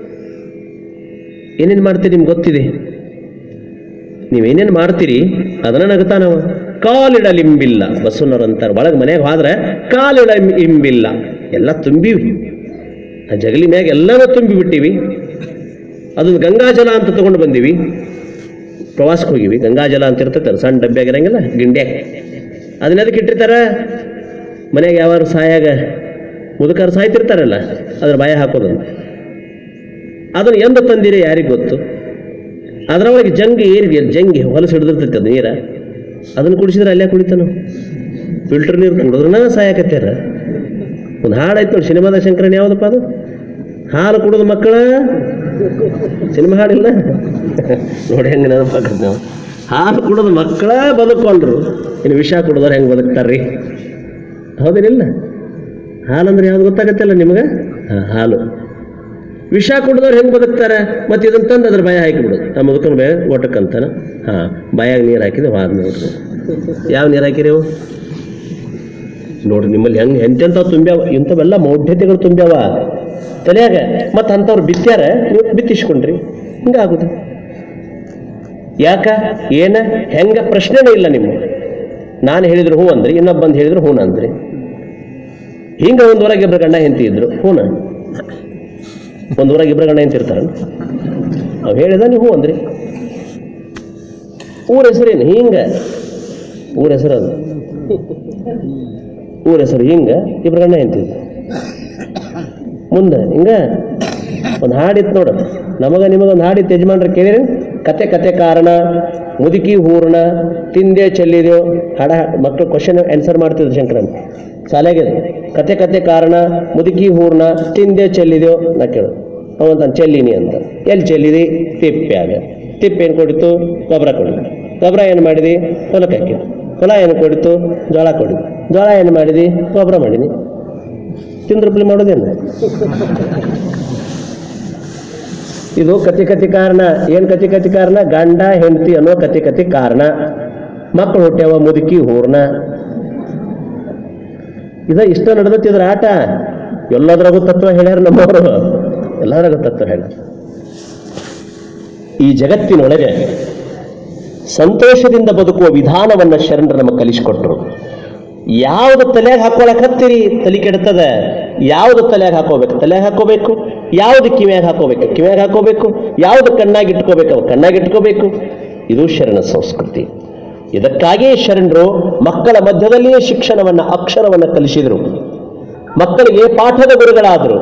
ಏನೇನು ಮಾಡ್ತೀರಿ ನಿಮ್ಗೆ ಗೊತ್ತಿದೆ ನೀವೇನೇನು ಮಾಡ್ತೀರಿ ಅದನ್ನ ನಗತಾನವ ಕಾಲಿಡಲಿಂಬಿಲ್ಲ ಬಸವನವ್ರು ಅಂತಾರೆ ಒಳಗೆ ಮನೆಗೆ ಹೋದ್ರೆ ಕಾಲಿಡ ಇಂಬಿಲ್ಲ ಎಲ್ಲ ತುಂಬಿವಿ ಆ ಜಗಲಿ ಮ್ಯಾಗ ಎಲ್ಲನೂ ತುಂಬಿ ಬಿಟ್ಟಿವಿ ಅದೊಂದು ಗಂಗಾಜಲ ಅಂತ ತಗೊಂಡು ಬಂದೀವಿ ಪ್ರವಾಸಕ್ಕೆ ಹೋಗಿವಿ ಗಂಗಾಜಲ ಅಂತ ಇರ್ತೈತೆ ಸಣ್ಣ ಡಬ್ಬ್ಯಾಗ ಇರಂಗಿಲ್ಲ ಗಿಂಡ್ಯಾಗ ಅದನ್ನ ಅದಕ್ಕೆ ಇಟ್ಟಿರ್ತಾರ ಮನೆಗೆ ಯಾವಾರು ಸಾಯಾಗ ಮುದುಕರು ಸಾಯ್ತಿರ್ತಾರಲ್ಲ ಅದ್ರ ಬಾಯ ಹಾಕೋದು ಅದನ್ನು ಎಂದು ತಂದಿರಿ ಯಾರಿಗೆ ಗೊತ್ತು ಅದರೊಳಗೆ ಜಂಗಿ ಏರಿದೆ ಜಂಗಿ ಹೊಲಸು ಹಿಡಿದಿರ್ತೈತೆ ಅದು ನೀರ ಅದನ್ನು ಕುಡಿಸಿದ್ರೆ ಅಲ್ಲೇ ಕುಡಿತಾನು ಫಿಲ್ಟರ್ ನೀರು ಕುಡಿದ್ರನ ಸಾಯಕತ್ಯಾರ ಒಂದು ಹಾಡಾಯ್ತು ನೋಡಿ ಸಿನಿಮಾದ ಶಂಕರನ್ ಯಾವುದಪ್ಪ ಅದು ಹಾಲು ಕುಡಿದ ಮಕ್ಕಳ ಸಿನಿಮಾ ಹಾಡಿಲ್ಲ ನೋಡಿ ಹೆಂಗೆ ನೆನಪಾಕತ್ ನಾವು ಹಾಲು ಕುಡಿದ ಮಕ್ಕಳ ಬದುಕೊಂಡ್ರು ಇನ್ನು ವಿಷ ಕುಡಿದವ್ರು ಹೆಂಗೆ ಬದುಕ್ತಾರ್ರಿ ಹೌದೇನಿಲ್ಲ ಹಾಲು ಅಂದ್ರೆ ಯಾವ್ದು ಗೊತ್ತಾಗತ್ತಲ್ಲ ನಿಮಗೆ ಹಾಂ ಹಾಲು ವಿಷ ಕುಡಿದವ್ರು ಹೆಂಗೆ ಬದುಕ್ತಾರೆ ಮತ್ತೆ ಇದನ್ನ ತಂದು ಅದ್ರ ಬಾಯ ಹಾಕಿಬಿಡೋದು ಆ ಮುದುಕನ ಬಾಯ ಓಟಕ್ಕಂತಾನ ಹಾಂ ಬಾಯಾಗ ನೀರು ಹಾಕಿದ್ರೆ ವಾದ ನೋಡ್ರಿ ಯಾವ ನೀರು ಹಾಕಿರೇವು ನೋಡ್ರಿ ನಿಮ್ಮಲ್ಲಿ ಹೆಂಗೆ ಎಂತೆಂಥವು ತುಂಬ್ಯಾವ ಇಂಥವೆಲ್ಲ ಮೌಢ್ಯತೆಗಳು ತುಂಬ್ಯಾವ ತಲೆಯಾಗ ಮತ್ತು ಅಂಥವ್ರು ಬಿತ್ತ್ಯಾರ ನೀವು ಬಿತ್ತಿಸ್ಕೊಂಡ್ರಿ ಹಿಂಗಾಗುದು ಯಾಕ ಏನ ಹೆಂಗ ಪ್ರಶ್ನೆನೇ ಇಲ್ಲ ನಿಮ್ಮ ನಾನು ಹೇಳಿದ್ರು ಹ್ಞೂ ಅಂದ್ರಿ ಇನ್ನೊಬ್ಬ ಬಂದು ಹೇಳಿದ್ರು ಹ್ಞೂ ಅಂದ್ರಿ ಹಿಂಗೆ ಒಂದು ಊರಾಗ ಇಬ್ಬರು ಗಂಡ ಹೆಂಡತಿ ಇದ್ರು ಹ್ಞೂನ ಒಂದು ಊರಾಗ ಇಬ್ಬರು ಗಂಡ ಹೆಂಡತಿ ಇರ್ತಾರ ಅವ್ ಹೇಳಿದ ನೀವು ಹ್ಞೂ ಅಂದ್ರಿ ಊರ ಹೆಸರೇನು ಹಿಂಗ ಊರ ಹೆಸರು ಅದು ಊರ ಹೆಸರು ಹಿಂಗ ಇಬ್ರು ಗಂಡ ಹೆಂಡತಿ ಇದ್ರು ಮುಂದೆ ಹಿಂಗ ಒಂದು ಹಾಡಿತ್ತು ನೋಡು ನಮಗ ನಿಮಗೊಂದು ಹಾಡಿತ್ತು ಯಜಮಾನ್ರ ಕೇಳಿರಿ ಕತೆ ಕತೆ ಕಾರಣ ಮುದುಕಿ ಹೂರ್ಣ ತಿಂದೆ ಚೆಲ್ಲಿದೆಯೋ ಹಾಡ ಮಕ್ಕಳು ಕ್ವಶನ್ ಆನ್ಸರ್ ಮಾಡ್ತಿದ್ರು ಶಂಕರನ್ ಶಾಲೆಗೆ ಕತೆ ಕತೆ ಕಾರಣ ಮುದುಕಿ ಹೂರ್ಣ ತಿಂದೆ ಚೆಲ್ಲಿದೆಯೋ ನಾ ಕೇಳು ಅವಂತ ಚೆಲ್ಲಿನಿ ಅಂತ ಎಲ್ಲಿ ಚೆಲ್ಲಿದಿ ತಿಪ್ಪ್ಯಾಗ ತಿಪ್ಪೆ ಏನು ಕೊಡಿತು ಗೊಬ್ಬರ ಕೊಡಿತು ಗೊಬ್ಬರ ಏನು ಮಾಡಿದಿ ಹೊಲಕ್ಕೆ ಹಾಕಿದ್ದು ಹೊಲ ಏನು ಕೊಡಿತು ಜೋಳ ಕೊಡಿತು ಜೋಳ ಏನು ಮಾಡಿದಿ ಗೊಬ್ಬರ ಮಾಡಿದಿ ತಿಂದ್ರಪ್ಲಿ ಮಾಡೋದೇನು ಇದು ಕತಿ ಕತಿ ಕಾರಣ ಏನ್ ಕತಿ ಕತಿ ಕಾರಣ ಗಂಡ ಹೆಂಡತಿ ಅನ್ನೋ ಕತಿ ಕತಿ ಕಾರಣ ಮಕ್ಕಳು ಹುಟ್ಟ್ಯಾವ ಮುದುಕಿ ಹೂರ್ಣ ಇದ ಇಷ್ಟ ನಡೆದತ್ತಿದ್ರ ಆಟ ಎಲ್ಲದ್ರಾಗೂ ತತ್ವ ಹೇಳ್ಯಾರ ನಮ್ಮವರು ಎಲ್ಲದ್ರಾಗೂ ತತ್ವ ಹೇಳ್ಯಾರ ಈ ಜಗತ್ತಿನೊಳಗೆ ಸಂತೋಷದಿಂದ ಬದುಕುವ ವಿಧಾನವನ್ನ ಶರಣರು ನಮಗೆ ಕಲಿಸಿಕೊಟ್ರು ಯಾವ್ದು ತಲೆಯಾಗ ಹಾಕೊಳಕ್ ಹತ್ತೀರಿ ತಲೆ ಕೆಡ್ತದ ಯಾವ್ದು ತಲೆಯಾಗ ಹಾಕೋಬೇಕು ತಲೆಯಾಗ ಹಾಕೋಬೇಕು ಯಾವ್ದು ಕಿವ್ಯಾಗ ಹಾಕೋಬೇಕು ಕಿವ್ಯಾಗ ಹಾಕೋಬೇಕು ಯಾವ್ದು ಕಣ್ಣಾಗಿ ಇಟ್ಕೋಬೇಕು ಅವು ಕಣ್ಣಾಗಿ ಇಟ್ಕೋಬೇಕು ಇದು ಶರಣ ಸಂಸ್ಕೃತಿ ಇದಕ್ಕಾಗಿಯೇ ಶರಣರು ಮಕ್ಕಳ ಮಧ್ಯದಲ್ಲಿಯೇ ಶಿಕ್ಷಣವನ್ನ ಅಕ್ಷರವನ್ನ ಕಲಿಸಿದರು ಮಕ್ಕಳಿಗೆ ಪಾಠದ ಗುರುಗಳಾದರು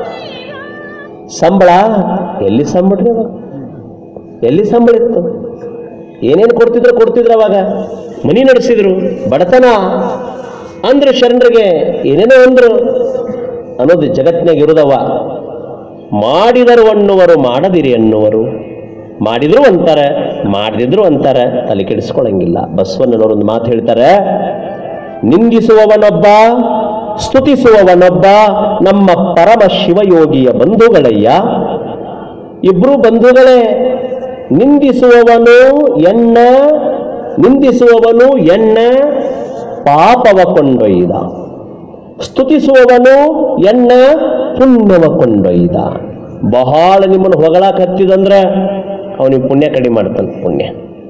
ಸಂಬಳ ಎಲ್ಲಿ ಸಂಬಳ ರೀ ಅವಾಗ? ಎಲ್ಲಿ ಸಂಬಳ ಇತ್ತು ಏನೇನು ಕೊಡ್ತಿದ್ರು ಕೊಡ್ತಿದ್ರು ಅವಾಗ ಮನಿ ನಡೆಸಿದ್ರು ಬಡತನ ಅಂದ್ರು ಶರಣರಿಗೆ ಏನೇನೋ ಅಂದ್ರು ಅನ್ನೋದು ಜಗತ್ತಿನಾಗ ಇರುದವ ಮಾಡಿದರು ಅನ್ನುವರು ಮಾಡದಿರಿ ಅನ್ನುವರು ಮಾಡಿದ್ರು ಅಂತಾರೆ ಮಾಡದಿದ್ರು ಅಂತಾರೆ ತಲೆ ಕೆಡಿಸ್ಕೊಳಂಗಿಲ್ಲ ಬಸವಣ್ಣನವರೊಂದು ಮಾತು ಹೇಳ್ತಾರೆ ನಿಂದಿಸುವವನೊಬ್ಬ ಸ್ತುತಿಸುವವನೊಬ್ಬ ನಮ್ಮ ಪರಮ ಶಿವಯೋಗಿಯ ಬಂಧುಗಳಯ್ಯ ಇಬ್ರು ಬಂಧುಗಳೇ ನಿಂದಿಸುವವನು ಎಣ್ಣ ನಿಂದಿಸುವವನು ಎಣ್ಣ ಪಾಪವ ಕೊಂಡೊಯ್ದ ಸ್ತುತಿಸುವವನು ಎಣ್ಣ ಪುಣ್ಯವ ಕೊಂಡೊಯ್ದ ಬಹಳ ನಿಮ್ಮನ್ನು ಹೊಗಳಾಕ್ ಹತ್ತಿದಂದ್ರೆ ಅವನಿಗೆ ಪುಣ್ಯ ಕಡಿಮೆ ಮಾಡ್ತಾನೆ ಪುಣ್ಯ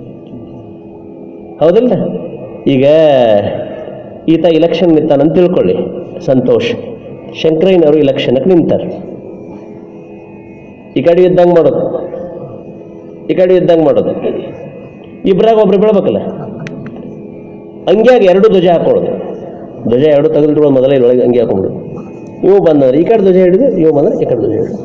ಹೌದಿಲ್ಲ ಈಗ ಈತ ಇಲೆಕ್ಷನ್ ನಿಂತಾನಂತ ತಿಳ್ಕೊಳ್ಳಿ ಸಂತೋಷ್ ಶಂಕರಯ್ಯನವರು ಇಲೆಕ್ಷನ್ಗೆ ನಿಂತಾರೆ ಈ ಕಡೆ ಇದ್ದಂಗೆ ಮಾಡೋದು ಈ ಕಡೆ ಇದ್ದಂಗೆ ಮಾಡೋದು ಇಬ್ರಾಗ ಒಬ್ರು ಬೀಳ್ಬೇಕಲ್ಲ ಹಂಗ್ಯಾಗ ಎರಡು ಧ್ವಜ ಹಾಕೊಳ್ಳೋದು ಧ್ವಜ ಎರಡು ತೆಗೆದಿಟ್ಟು ಮೊದಲೇ ಒಳಗೆ ಹಂಗೆ ಹಾಕೊಂಡ್ಬಿಡು ಇವು ಬಂದಂದ್ರೆ ಈ ಕಡೆ ಧ್ವಜ ಹಿಡಿದು ಇವು ಬಂದ್ರೆ ಈ ಕಡೆ ಧ್ವಜ ಹಿಡಿದು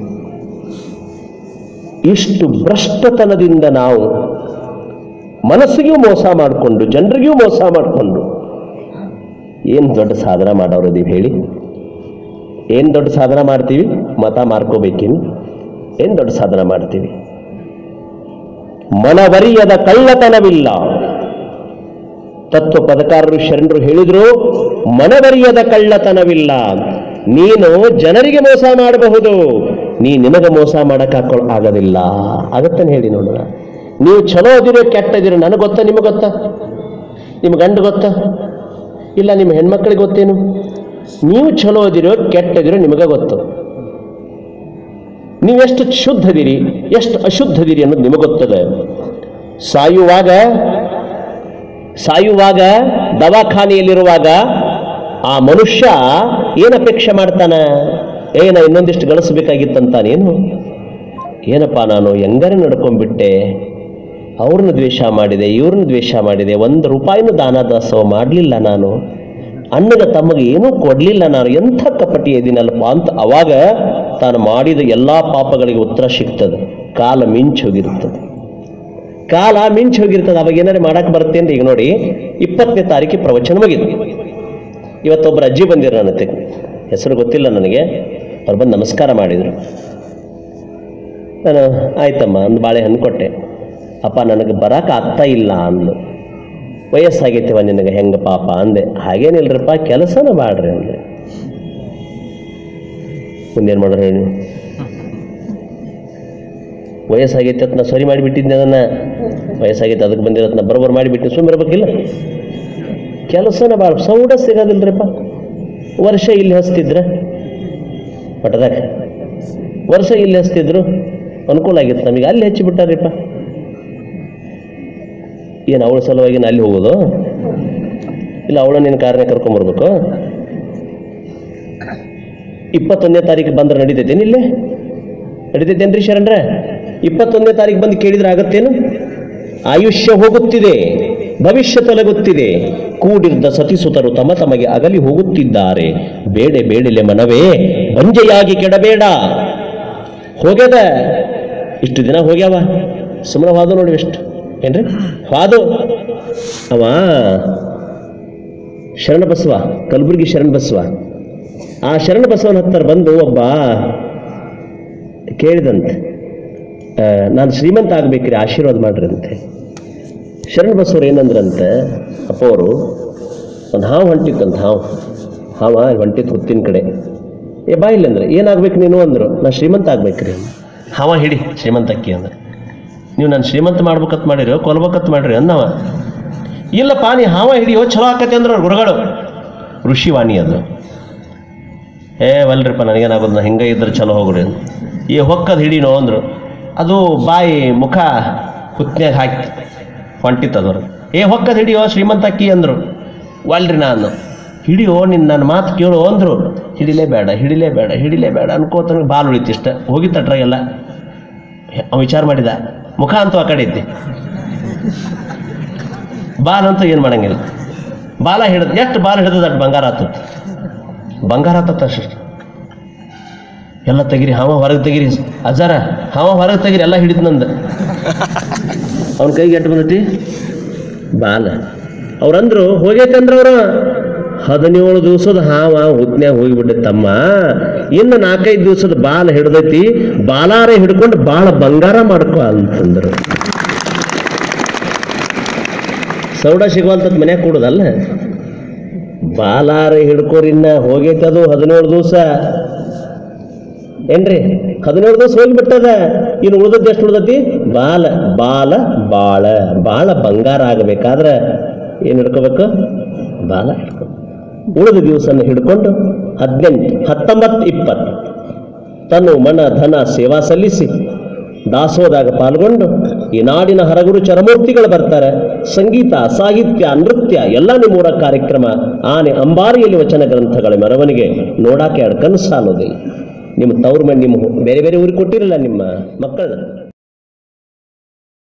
ಇಷ್ಟು ಭ್ರಷ್ಟತನದಿಂದ ನಾವು ಮನಸ್ಸಿಗೂ ಮೋಸ ಮಾಡಿಕೊಂಡು ಜನರಿಗೂ ಮೋಸ ಮಾಡಿಕೊಂಡು ಏನು ದೊಡ್ಡ ಸಾಧನ ಮಾಡೋರಿದ್ದೀವಿ ಹೇಳಿ ಏನು ದೊಡ್ಡ ಸಾಧನ ಮಾಡ್ತೀವಿ ಮತ ಮಾರ್ಕೋಬೇಕೇನು ಏನು ದೊಡ್ಡ ಸಾಧನ ಮಾಡ್ತೀವಿ ಮನವರಿಯದ ಕಳ್ಳತನವಿಲ್ಲ ತತ್ವ ಪದಕಾರರು ಶರಣರು ಹೇಳಿದ್ರು ಮನವರಿಯದ ಕಳ್ಳತನವಿಲ್ಲ ನೀನು ಜನರಿಗೆ ಮೋಸ ಮಾಡಬಹುದು ನೀ ನಿಮಗೆ ಮೋಸ ಮಾಡಕ್ ಹಾಕೊಳ್ ಆಗೋದಿಲ್ಲ ಆಗತ್ತೇನೆ ಹೇಳಿ ನೋಡೋಣ ನೀವು ಚಲೋ ಅದಿರೋ ಕೆಟ್ಟದಿರೋ ನನಗೆ ಗೊತ್ತಾ ನಿಮಗೆ ಗೊತ್ತಾ ನಿಮ್ಮ ಗಂಡ ಗೊತ್ತಾ ಇಲ್ಲ ನಿಮ್ಮ ಹೆಣ್ಮಕ್ಳಿಗೆ ಗೊತ್ತೇನು ನೀವು ಚಲೋ ಅದಿರೋ ಕೆಟ್ಟದಿರೋ ನಿಮಗೆ ಗೊತ್ತು ನೀವೆಷ್ಟು ಶುದ್ಧದಿರಿ ಎಷ್ಟು ಅಶುದ್ಧದಿರಿ ಅನ್ನೋದು ನಿಮಗೆ ಗೊತ್ತದೆ ಸಾಯುವಾಗ ಸಾಯುವಾಗ ದವಾಖಾನೆಯಲ್ಲಿರುವಾಗ ಆ ಮನುಷ್ಯ ಏನು ಅಪೇಕ್ಷೆ ಮಾಡ್ತಾನ ಏನ ಇನ್ನೊಂದಿಷ್ಟು ಗಳಿಸ್ಬೇಕಾಗಿತ್ತಂತಾನೇನು ಏನಪ್ಪ ನಾನು ಹೆಂಗಾರೆ ನಡ್ಕೊಂಡ್ಬಿಟ್ಟೆ ಅವ್ರನ್ನ ದ್ವೇಷ ಮಾಡಿದೆ ಇವ್ರನ್ನ ದ್ವೇಷ ಮಾಡಿದೆ ಒಂದು ರೂಪಾಯಿನೂ ದಾನ ದಾಸೋಹ ಮಾಡಲಿಲ್ಲ ನಾನು ಅಣ್ಣನ ತಮಗೆ ಏನೂ ಕೊಡಲಿಲ್ಲ ನಾನು ಎಂಥ ಕಪಟಿ ಇದೀನಲ್ಪ ಅಂತ ಅವಾಗ ತಾನು ಮಾಡಿದ ಎಲ್ಲ ಪಾಪಗಳಿಗೆ ಉತ್ತರ ಸಿಗ್ತದೆ ಕಾಲ ಮಿಂಚ್ ಹೋಗಿರ್ತದೆ ಕಾಲ ಮಿಂಚ್ ಹೋಗಿರ್ತದೆ ಅವಾಗ ಏನಾರು ಮಾಡಕ್ಕೆ ಬರುತ್ತೆ ಅಂತ ಈಗ ನೋಡಿ ಇಪ್ಪತ್ತನೇ ತಾರೀಕಿಗೆ ಪ್ರವಚನ ಮುಗಿದು ಇವತ್ತೊಬ್ಬರು ಅಜ್ಜಿ ಬಂದಿರ ನನ್ನ ಹತ್ತಿರ ಹೆಸರು ಗೊತ್ತಿಲ್ಲ ನನಗೆ ಅವ್ರು ಬಂದು ನಮಸ್ಕಾರ ಮಾಡಿದರು ನಾನು ಆಯ್ತಮ್ಮ ಒಂದು ಬಾಳೆಹಣ್ಣು ಕೊಟ್ಟೆ ಅಪ್ಪ ನನಗೆ ಬರಕ್ಕೆ ಆಗ್ತಾ ಇಲ್ಲ ಅಂದು ವಯಸ್ಸಾಗೈತಿವ ನಿನಗೆ ಹೆಂಗೆ ಪಾಪ ಅಂದೆ ಹಾಗೇನಿಲ್ರಪ್ಪ ಕೆಲಸನ ಮಾಡ್ರಿ ಅಂದೆ ಮುಂದೇನು ಮಾಡ್ರಿ ನೀವು ವಯಸ್ಸಾಗೈತೆ ಅಂತ ನಾ ಸರಿ ಮಾಡಿಬಿಟ್ಟಿದ್ದೆ ಅದನ್ನು ವಯಸ್ಸಾಗೈತೆ ಅದಕ್ಕೆ ಬಂದಿರತ್ತ ನಾ ಬರೋಬ್ಬರ ಮಾಡಿಬಿಟ್ಟು ಸುಮ್ಮನೆ ಇರ್ಬೇಕಿಲ್ಲ ಕೆಲಸನ ಭಾಳ ಸೌಡ ಸಿಗೋದಿಲ್ರಿಪ್ಪ ವರ್ಷ ಇಲ್ಲಿ ಹಚ್ತಿದ್ರೆ ಮಠದಾಗ ವರ್ಷ ಇಲ್ಲಿ ಹಚ್ತಿದ್ರು ಅನುಕೂಲ ಆಗಿತ್ತು ನಮಗೆ ಅಲ್ಲಿ ಹಚ್ಚಿಬಿಟ್ಟಾರಿಪ್ಪ ಏನು ಅವಳ ಸಲುವಾಗಿ ನಾ ಅಲ್ಲಿ ಹೋಗೋದು ಇಲ್ಲ ಅವಳ ನಿನ್ನ ಕಾರ್ಯ ಕರ್ಕೊಂಬರ್ಬೇಕು ಇಪ್ಪತ್ತೊಂದನೇ ತಾರೀಕು ಬಂದ್ರೆ ನಡೀತೈತೇನು ಇಲ್ಲೇ ನಡೀತೈತೇನ್ರಿ ಶರಣ್ರೆ ಇಪ್ಪತ್ತೊಂದನೇ ತಾರೀಕು ಬಂದು ಕೇಳಿದ್ರೆ ಆಗತ್ತೇನು ಆಯುಷ್ಯ ಹೋಗುತ್ತಿದೆ ಭವಿಷ್ಯ ತೊಲಗುತ್ತಿದೆ ಕೂಡಿರ್ದ ಸತಿಸುತರು ತಮ್ಮ ತಮಗೆ ಅಗಲಿ ಹೋಗುತ್ತಿದ್ದಾರೆ ಬೇಡೆ ಬೇಡಿಲೆ ಮನವೇ ಬಂಜೆಯಾಗಿ ಕೆಡಬೇಡ ಹೋಗ್ಯದ ಇಷ್ಟು ದಿನ ಹೋಗ್ಯಾವ ಸುಮ್ಮನೆ ಹಾದು ನೋಡಿ ಎಷ್ಟು ಏನ್ರಿ ಹಾದು ಅವ ಶರಣ ಬಸವ ಕಲಬುರಗಿ ಶರಣ ಬಸವ ಆ ಶರಣ ಬಸವನ ಹತ್ತಿರ ಬಂದು ಒಬ್ಬ ಕೇಳಿದಂತೆ ಆ, ನಾನು ಶ್ರೀಮಂತ ಆಗ್ಬೇಕ್ರಿ ಆಶೀರ್ವಾದ ಮಾಡ್ರಿ ಅಂತೆ ಶರಣ ಬಸವರು ಏನಂದ್ರಂತೆ ಅಪ್ಪ ಅವರು ಒಂದು ಹಾವು ಹೊಂಟಿತ್ತಂತ ಹಾವು ಹಾವ ಹೊಂಟಿತ್ತು ಹುತ್ತಿನ ಕಡೆ ಏ ಬಾ ಇಲ್ಲಿ ಅಂದ್ರೆ ಏನಾಗ್ಬೇಕು ನೀನು ಅಂದರು ನಾನು ಶ್ರೀಮಂತ ಆಗ್ಬೇಕ್ರಿ ಹಾವ ಹಿಡಿ ಶ್ರೀಮಂತಕ್ಕಿ ಅಂದ್ರೆ ನೀವು ನಾನು ಶ್ರೀಮಂತ ಮಾಡ್ಬೇಕತ್ ಮಾಡಿರಿ ಕೊಲ್ಬೇಕತ್ ಮಾಡ್ರಿ ಅಂದವ ಇಲ್ಲಪ್ಪ ನೀ ಹಾವ ಹಿಡಿಯೋ ಚಲೋ ಆಕತಿ ಅಂದ್ರೆ ಅವ್ರ ಗುರುಗಳು ಋಷಿವಾಣಿ ಅದು ಏ ವಲ್ರಿಪ್ಪ ನನಗೇನಾಗೋದು ನಾ ಹಿಂಗೆ ಇದ್ರೆ ಚಲೋ ಹೋಗ್ರಿ ಅಂದ್. ಈ ಹೊಕ್ಕದ ಹಿಡಿನೋ ಅಂದರು ಅದು ಬಾಯಿ ಮುಖ ಹುತ್ನ್ಯಾಗ ಹಾಕಿ ಹೊಂಟಿತ್ತದವ್ರು ಏ ಹೊಕ್ಕದ ಹಿಡಿಯೋ ಶ್ರೀಮಂತಕ್ಕಿ ಅಂದರು ವಲ್ರಿ ನಾನು ಹಿಡಿಯೋ ನಿನ್ನ ನನ್ನ ಮಾತು ಕೇಳು ಅಂದರು ಹಿಡಿಲೇ ಬೇಡ ಹಿಡಿಲೇ ಬೇಡ ಹಿಡಿಲೇ ಬೇಡ ಅನ್ಕೋತ ಬಾಲ್ ಉಳಿತು ಇಷ್ಟ ಹೋಗಿತ್ತ ಟ್ರೈಯೆಲ್ಲ ಅವ ವಿಚಾರ ಮಾಡಿದ ಮುಖ ಅಂತೂ ಆ ಕಡೆ ಐತಿ ಬಾಲ್ ಅಂತೂ ಏನು ಮಾಡಂಗಿಲ್ಲ ಬಾಲ ಹಿಡಿದು ಎಷ್ಟು ಬಾಲ್ ಹಿಡಿದ ಅಷ್ಟು ಬಂಗಾರ ಆತು ಬಂಗಾರ ಆತತ್ತ ಅಷ್ಟು ಎಲ್ಲ ತೆಗಿರಿ ಹಾವ ಹೊರಗೆ ತೆಗಿರಿ ಅಜಾರ ಹಾವ ಹೊರಗೆ ತೆಗಿರಿ ಎಲ್ಲ ಹಿಡಿದು ನಂದು ಅವನ ಕೈಗೆ ಎಟ್ಟು ಬಂದೈತಿ ಬಾಲ ಅವ್ರಂದ್ರು ಹೋಗೈತೆ ಅಂದ್ರೆ ಅವರು ಹದಿನೇಳು ದಿವಸದ ಹಾವ ಹುತ್ನ್ಯಾಗ ಹೋಗಿಬಿಟ್ಟೈತಮ್ಮ ಇನ್ನು ನಾಲ್ಕೈದು ದಿವಸದ ಬಾಲ ಹಿಡ್ದೈತಿ ಬಾಲಾರೆ ಹಿಡ್ಕೊಂಡು ಬಾಳ ಬಂಗಾರ ಮಾಡ್ಕೊ ಅಂತಂದ್ರು ಸೌಡ ಸಿಗುವಂಥದ್ದು ಮನ್ಯಾಗ ಕೊಡೋದಲ್ಲ ಬಾಲಾರೆ ಹಿಡ್ಕೋರಿನ್ನ ಹೋಗೈತೆ ಅದು ಹದಿನೇಳು ದಿವಸ ಏನ್ರಿ ಹದಿನೇಳು ದಿವಸ ಹೋಗಿಬಿಟ್ಟದ ಇನ್ನು ಉಳ್ದದ್ದು ಎಷ್ಟು ಉಳ್ದತಿ ಬಾಲ ಬಾಲ ಬಾಳ ಬಾಳ ಬಂಗಾರ ಆಗಬೇಕಾದ್ರೆ ಏನು ಹಿಡ್ಕೋಬೇಕು ಬಾಲ ಹಿಡ್ಕೊ ಉಳಿದ ದಿವಸನ ಹಿಡ್ಕೊಂಡು ಹದಿನೆಂಟು ಹತ್ತೊಂಬತ್ತು ಇಪ್ಪತ್ತು ತನ್ನ ಮನ ಧನ ಸೇವಾ ಸಲ್ಲಿಸಿ ದಾಸೋದಾಗ ಪಾಲ್ಗೊಂಡು ಈ ನಾಡಿನ ಹರಗುರು ಚರಮೂರ್ತಿಗಳು ಬರ್ತಾರೆ ಸಂಗೀತ ಸಾಹಿತ್ಯ ನೃತ್ಯ ಎಲ್ಲ ನಿಮ್ಮೂರ ಕಾರ್ಯಕ್ರಮ ಆನೆ ಅಂಬಾರಿಯಲ್ಲಿ ವಚನ ಗ್ರಂಥಗಳ ಮೆರವಣಿಗೆ ನೋಡಾಕೆ ಅಡ್ಕನ್ನು ಸಾಲೋದಿಲ್ಲ ನಿಮ್ಮ ತವ್ರ ಮನೆ ನಿಮ್ಮ ಬೇರೆ ಬೇರೆ ಊರಿಗೆ ಕೊಟ್ಟಿರಲ್ಲ ನಿಮ್ಮ ಮಕ್ಕಳನ್ನ